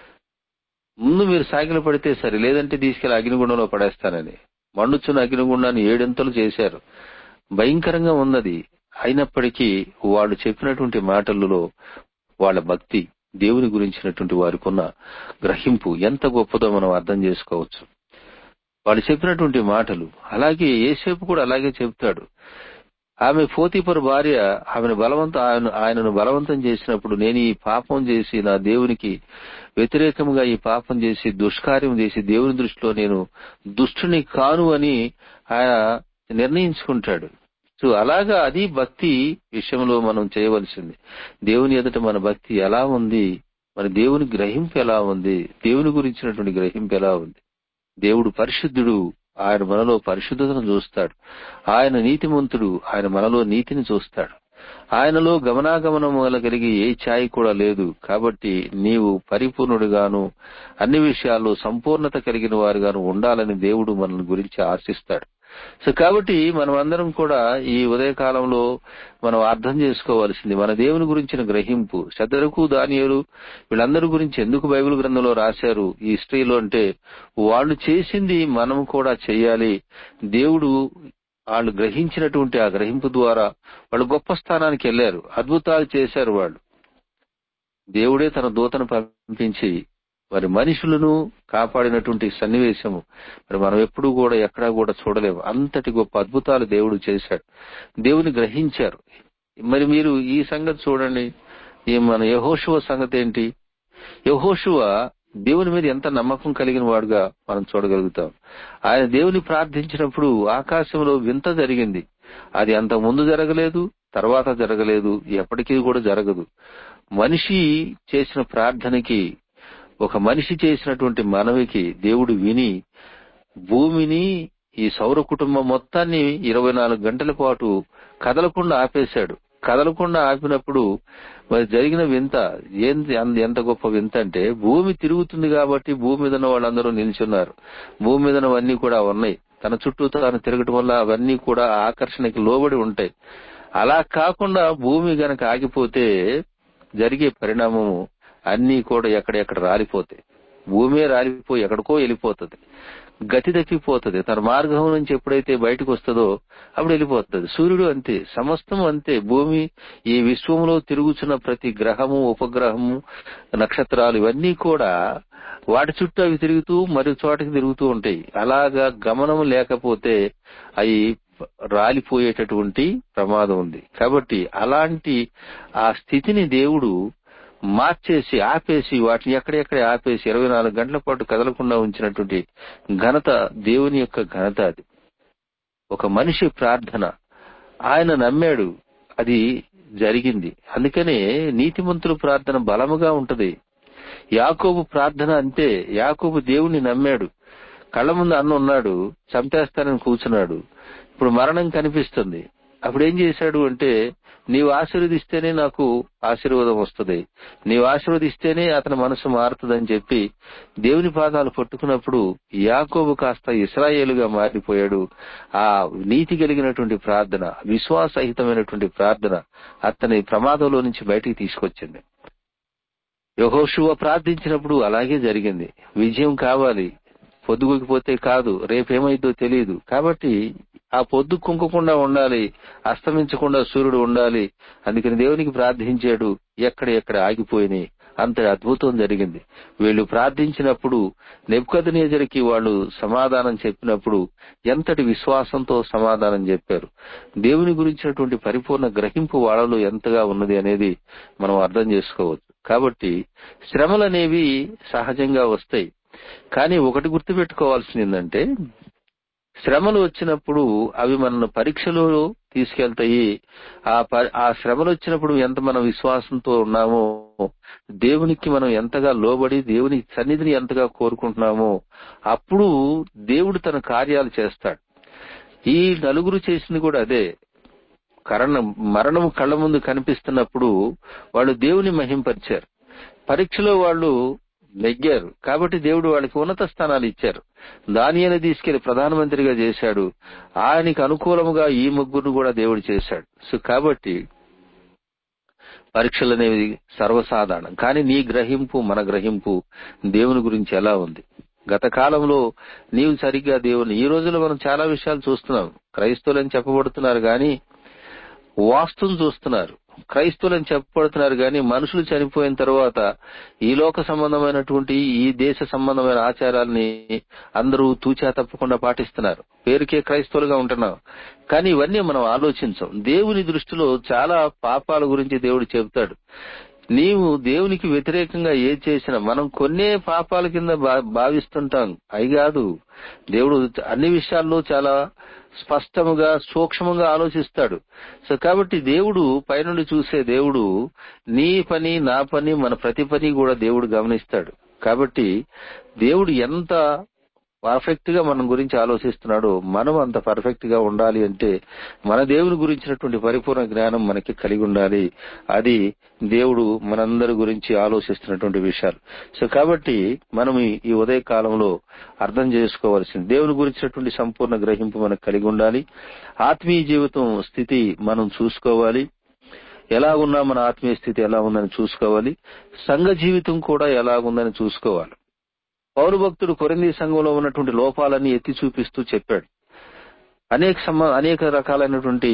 ముందు మీరు సాగిల పడితే సరే లేదంటే తీసుకెళ్లి అగ్నిగుండంలో పడేస్తానని మండుచున్న అగ్నిగుండాన్ని ఏడెంతలు చేశారు భయంకరంగా ఉన్నది అయినప్పటికీ వాళ్ళు చెప్పినటువంటి మాటలలో వాళ్ళ భక్తి దేవుని గురించినటువంటి వారికి ఉన్న గ్రహింపు ఎంత గొప్పదో మనం అర్థం చేసుకోవచ్చు వాళ్ళు చెప్పినటువంటి మాటలు అలాగే ఏసేపు కూడా అలాగే చెప్తాడు ఆమె పోతీపరు భార్య ఆమెను బలవంత ఆయన ఆయనను బలవంతం చేసినప్పుడు నేను ఈ పాపం చేసి నా దేవునికి వ్యతిరేకంగా ఈ పాపం చేసి దుష్కార్యం చేసి దేవుని దృష్టిలో నేను దుష్టుని కాను అని ఆయన నిర్ణయించుకుంటాడు సో అలాగా అది భక్తి విషయంలో మనం చేయవలసింది దేవుని ఎదుట మన భక్తి ఎలా ఉంది మన దేవుని గ్రహింపు ఎలా ఉంది దేవుని గురించినటువంటి గ్రహింపు ఎలా ఉంది దేవుడు పరిశుద్ధుడు ఆయన మనలో పరిశుద్ధతను చూస్తాడు ఆయన నీతిమంతుడు ఆయన మనలో నీతిని చూస్తాడు ఆయనలో గమనాగమనం వల్ల కలిగి ఏ ఛాయి కూడా లేదు కాబట్టి నీవు పరిపూర్ణుడిగాను అన్ని విషయాల్లో సంపూర్ణత కలిగిన వారుగాను ఉండాలని దేవుడు మనల్ని గురించి ఆశిస్తాడు సో కాబట్టి మనం అందరం కూడా ఈ ఉదయకాలంలో మనం అర్థం చేసుకోవాల్సింది మన దేవుని గురించిన గ్రహింపు శతరకు దానియలు వీళ్ళందరి గురించి ఎందుకు బైబిల్ గ్రంథంలో రాశారు ఈ హిస్టరీలో అంటే వాళ్ళు చేసింది మనం కూడా చెయ్యాలి దేవుడు వాళ్ళు గ్రహించినటువంటి ఆ గ్రహింపు ద్వారా వాళ్ళు గొప్ప స్థానానికి వెళ్లారు అద్భుతాలు చేశారు వాళ్ళు దేవుడే తన దూతను పంపించి మరి మనుషులను కాపాడినటువంటి సన్నివేశము మరి మనం ఎప్పుడూ కూడా ఎక్కడా కూడా చూడలేము అంతటి గొప్ప అద్భుతాలు దేవుడు చేశాడు దేవుని గ్రహించారు మరి మీరు ఈ సంగతి చూడండి ఈ మన యహోశువ సంగతి ఏంటి యహోశువ దేవుని మీద ఎంత నమ్మకం కలిగిన వాడుగా మనం చూడగలుగుతాం ఆయన దేవుని ప్రార్థించినప్పుడు ఆకాశంలో వింత జరిగింది అది అంత ముందు జరగలేదు తర్వాత జరగలేదు ఎప్పటికీ కూడా జరగదు మనిషి చేసిన ప్రార్థనకి ఒక మనిషి చేసినటువంటి మనవికి దేవుడు విని భూమిని ఈ సౌర కుటుంబం మొత్తాన్ని ఇరవై నాలుగు గంటల పాటు కదలకుండా ఆపేశాడు కదలకుండా ఆపినప్పుడు మరి జరిగిన వింత ఏంది అంద- ఎంత గొప్ప వింత అంటే భూమి తిరుగుతుంది కాబట్టి భూమి మీద ఉన్న వాళ్ళందరూ నిల్చున్నారు భూమి మీద ఉన్నవన్నీ కూడా ఉన్నాయి తన చుట్టూ తాను తిరగటం వల్ల అవన్నీ కూడా ఆకర్షణకి లోబడి ఉంటాయి అలా కాకుండా భూమి గనక ఆగిపోతే జరిగే పరిణామము అన్నీ కూడా ఎక్కడెక్కడ రాలిపోతాయి భూమే రాలిపోయి ఎక్కడికో వెళ్ళిపోతుంది గతి తప్పిపోతుంది తన మార్గం నుంచి ఎప్పుడైతే బయటకు వస్తుందో అప్పుడు వెళ్ళిపోతుంది సూర్యుడు అంతే సమస్తం అంతే భూమి ఈ విశ్వంలో తిరుగుచున్న ప్రతి గ్రహము ఉపగ్రహము నక్షత్రాలు ఇవన్నీ కూడా వాటి చుట్టూ అవి తిరుగుతూ మరి చోటకి తిరుగుతూ ఉంటాయి అలాగా గమనం లేకపోతే అవి రాలిపోయేటటువంటి ప్రమాదం ఉంది కాబట్టి అలాంటి ఆ స్థితిని దేవుడు మార్చేసి ఆపేసి వాటిని ఎక్కడెక్కడ ఆపేసి ఇరవై నాలుగు గంటల పాటు కదలకుండా ఉంచినటువంటి ఘనత దేవుని యొక్క ఘనత అది ఒక మనిషి ప్రార్థన ఆయన నమ్మాడు అది జరిగింది అందుకనే నీతిమంతుల ప్రార్థన బలముగా ఉంటది యాకోబు ప్రార్థన అంతే యాకోబు దేవుని నమ్మాడు కళ్ళ ముందు అన్న ఉన్నాడు చంపేస్తానని కూర్చున్నాడు ఇప్పుడు మరణం కనిపిస్తుంది అప్పుడు ఏం చేశాడు అంటే నీవు ఆశీర్వదిస్తేనే నాకు ఆశీర్వాదం వస్తుంది నీవు ఆశీర్వదిస్తేనే అతని మనసు మారుతుందని చెప్పి దేవుని పాదాలు పట్టుకున్నప్పుడు యాకోబు కాస్త ఇస్రాయేలుగా మారిపోయాడు ఆ నీతి కలిగినటువంటి ప్రార్థన విశ్వాసహితమైనటువంటి ప్రార్థన అతని ప్రమాదంలో నుంచి బయటికి తీసుకొచ్చింది యహోషువ ప్రార్థించినప్పుడు అలాగే జరిగింది విజయం కావాలి పొద్దుగుకిపోతే కాదు రేపేమైందో తెలియదు కాబట్టి ఆ పొద్దు కుంకకుండా ఉండాలి అస్తమించకుండా సూర్యుడు ఉండాలి అందుకని దేవునికి ప్రార్థించాడు ఎక్కడ ఎక్కడ ఆగిపోయినాయి అంత అద్భుతం జరిగింది వీళ్ళు ప్రార్థించినప్పుడు నెప్పుకదనేజరికి వాళ్ళు సమాధానం చెప్పినప్పుడు ఎంతటి విశ్వాసంతో సమాధానం చెప్పారు దేవుని గురించినటువంటి పరిపూర్ణ గ్రహింపు వాళ్ళలో ఎంతగా ఉన్నది అనేది మనం అర్థం చేసుకోవచ్చు కాబట్టి శ్రమలు అనేవి సహజంగా వస్తాయి కానీ ఒకటి గుర్తుపెట్టుకోవాల్సింది ఏంటంటే శ్రమలు వచ్చినప్పుడు అవి మన పరీక్షలో తీసుకెళ్తాయి ఆ ఆ శ్రమలు వచ్చినప్పుడు ఎంత మనం విశ్వాసంతో ఉన్నామో దేవునికి మనం ఎంతగా లోబడి దేవుని సన్నిధిని ఎంతగా కోరుకుంటున్నామో అప్పుడు దేవుడు తన కార్యాలు చేస్తాడు ఈ నలుగురు చేసింది కూడా అదే కరణం మరణం కళ్ళ ముందు కనిపిస్తున్నప్పుడు వాళ్ళు దేవుని మహింపరిచారు పరీక్షలో వాళ్ళు నెగ్గారు కాబట్టి దేవుడు వాళ్ళకి ఉన్నత స్థానాలు ఇచ్చారు దానియని తీసుకెళ్లి ప్రధానమంత్రిగా చేశాడు ఆయనకి అనుకూలముగా ఈ ముగ్గురు కూడా దేవుడు చేశాడు సో కాబట్టి పరీక్షలు అనేవి సర్వసాధారణం కానీ నీ గ్రహింపు మన గ్రహింపు దేవుని గురించి ఎలా ఉంది గత కాలంలో నీవు సరిగ్గా దేవుని ఈ రోజుల్లో మనం చాలా విషయాలు చూస్తున్నాం క్రైస్తవులని చెప్పబడుతున్నారు కానీ వాస్తుని చూస్తున్నారు క్రైస్తవులని చెప్పబడుతున్నారు కానీ మనుషులు చనిపోయిన తర్వాత ఈ లోక సంబంధమైనటువంటి ఈ దేశ సంబంధమైన ఆచారాల్ని అందరూ తూచా తప్పకుండా పాటిస్తున్నారు పేరుకే క్రైస్తవులుగా ఉంటున్నాం కానీ ఇవన్నీ మనం ఆలోచించం దేవుని దృష్టిలో చాలా పాపాల గురించి దేవుడు చెబుతాడు నీవు దేవునికి వ్యతిరేకంగా ఏ చేసినా మనం కొన్నే పాపాల కింద భావిస్తుంటాం అయి కాదు దేవుడు అన్ని విషయాల్లో చాలా స్పష్టముగా సూక్ష్మంగా ఆలోచిస్తాడు సో కాబట్టి దేవుడు పైనుండి చూసే దేవుడు నీ పని నా పని మన ప్రతి పని కూడా దేవుడు గమనిస్తాడు కాబట్టి దేవుడు ఎంత పర్ఫెక్ట్ గా మన గురించి ఆలోచిస్తున్నాడో మనం అంత పర్ఫెక్ట్ గా ఉండాలి అంటే మన దేవుని గురించినటువంటి పరిపూర్ణ జ్ఞానం మనకి కలిగి ఉండాలి అది దేవుడు మనందరి గురించి ఆలోచిస్తున్నటువంటి విషయాలు సో కాబట్టి మనం ఈ ఉదయ కాలంలో అర్థం చేసుకోవాల్సింది దేవుని గురించినటువంటి సంపూర్ణ గ్రహింపు మనకు కలిగి ఉండాలి ఆత్మీయ జీవితం స్థితి మనం చూసుకోవాలి ఎలా ఉన్నా మన ఆత్మీయ స్థితి ఎలా ఉందని చూసుకోవాలి సంఘ జీవితం కూడా ఎలా ఉందని చూసుకోవాలి పౌరు భక్తుడు కొరింది సంఘంలో ఉన్నటువంటి లోపాలన్నీ ఎత్తి చూపిస్తూ చెప్పాడు అనేక సమ అనేక రకాలైనటువంటి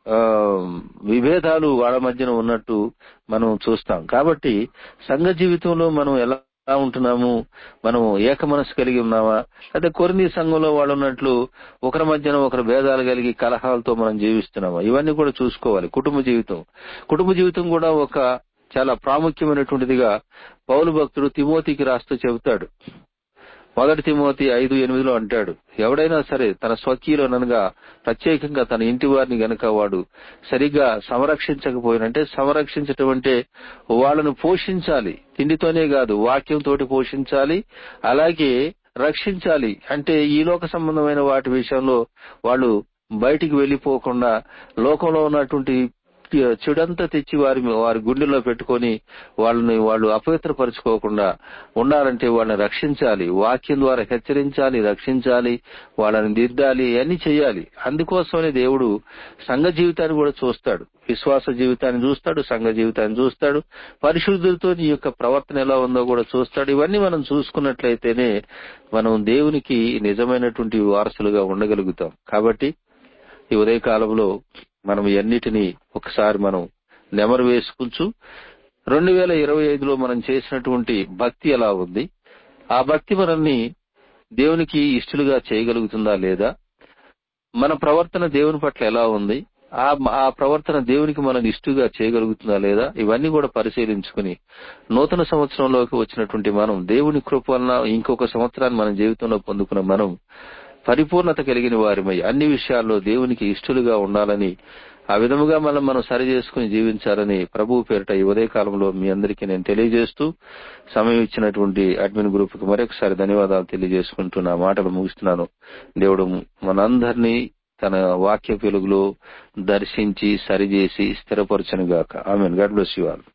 విభేదాలు వాళ్ళ మధ్యన ఉన్నట్టు మనం చూస్తాం కాబట్టి సంఘ జీవితంలో మనం ఎలా ఉంటున్నాము మనం ఏక మనసు కలిగి ఉన్నామా అయితే కొరింది సంఘంలో వాళ్ళు ఉన్నట్లు ఒకరి మధ్యన ఒకరి భేదాలు కలిగి కలహాలతో మనం జీవిస్తున్నామా ఇవన్నీ కూడా చూసుకోవాలి కుటుంబ జీవితం కుటుంబ జీవితం కూడా ఒక చాలా ప్రాముఖ్యమైనటువంటిదిగా పౌలు భక్తుడు తిమోతికి రాస్తూ చెబుతాడు మొదటి తిమోతి ఐదు ఎనిమిదిలో అంటాడు ఎవడైనా సరే తన స్వకీయులనగా ప్రత్యేకంగా తన ఇంటి వారిని గనక వాడు సరిగ్గా సంరక్షించకపోయినంటే సంరక్షించటం అంటే వాళ్ళను పోషించాలి తిండితోనే కాదు వాక్యంతో పోషించాలి అలాగే రక్షించాలి అంటే ఈ లోక సంబంధమైన వాటి విషయంలో వాళ్ళు బయటికి వెళ్లిపోకుండా లోకంలో ఉన్నటువంటి చెడంతా తెచ్చి వారి వారి గుండెల్లో పెట్టుకొని వాళ్ళని వాళ్ళు అపవిత్రపరచుకోకుండా ఉండాలంటే వాళ్ళని రక్షించాలి వాక్యం ద్వారా హెచ్చరించాలి రక్షించాలి వాళ్ళని దిద్దాలి అన్ని చేయాలి అందుకోసమనే దేవుడు సంఘ జీవితాన్ని కూడా చూస్తాడు విశ్వాస జీవితాన్ని చూస్తాడు సంఘ జీవితాన్ని చూస్తాడు పరిశుద్ధులతో నీ యొక్క ప్రవర్తన ఎలా ఉందో కూడా చూస్తాడు ఇవన్నీ మనం చూసుకున్నట్లయితేనే మనం దేవునికి నిజమైనటువంటి వారసులుగా ఉండగలుగుతాం కాబట్టి ఈ ఉదయకాలంలో మనం ఎన్నిటినీ ఒకసారి మనం నెమరు వేసుకుంటూ రెండు వేల ఇరవై ఐదులో మనం చేసినటువంటి భక్తి ఎలా ఉంది ఆ భక్తి మనల్ని దేవునికి ఇష్టలుగా చేయగలుగుతుందా లేదా మన ప్రవర్తన దేవుని పట్ల ఎలా ఉంది ఆ ఆ ప్రవర్తన దేవునికి మనం ఇష్టగా చేయగలుగుతుందా లేదా ఇవన్నీ కూడా పరిశీలించుకుని నూతన సంవత్సరంలోకి వచ్చినటువంటి మనం దేవుని కృప వలన ఇంకొక సంవత్సరాన్ని మన జీవితంలో పొందుకున్న మనం పరిపూర్ణత కలిగిన వారిమై అన్ని విషయాల్లో దేవునికి ఇష్టలుగా ఉండాలని ఆ విధముగా మనం మనం సరి చేసుకుని జీవించాలని ప్రభువు పేరిట ఈ ఉదయ కాలంలో మీ అందరికీ నేను తెలియజేస్తూ సమయం ఇచ్చినటువంటి అడ్మిన్ గ్రూప్ కి మరొకసారి ధన్యవాదాలు తెలియజేసుకుంటూ నా మాటలు ముగిస్తున్నాను దేవుడు మనందరినీ తన వాక్య వెలుగులో దర్శించి సరిచేసి స్థిరపరచను గాక ఆమె గాడ్ బ్లెస్ యు ఆల్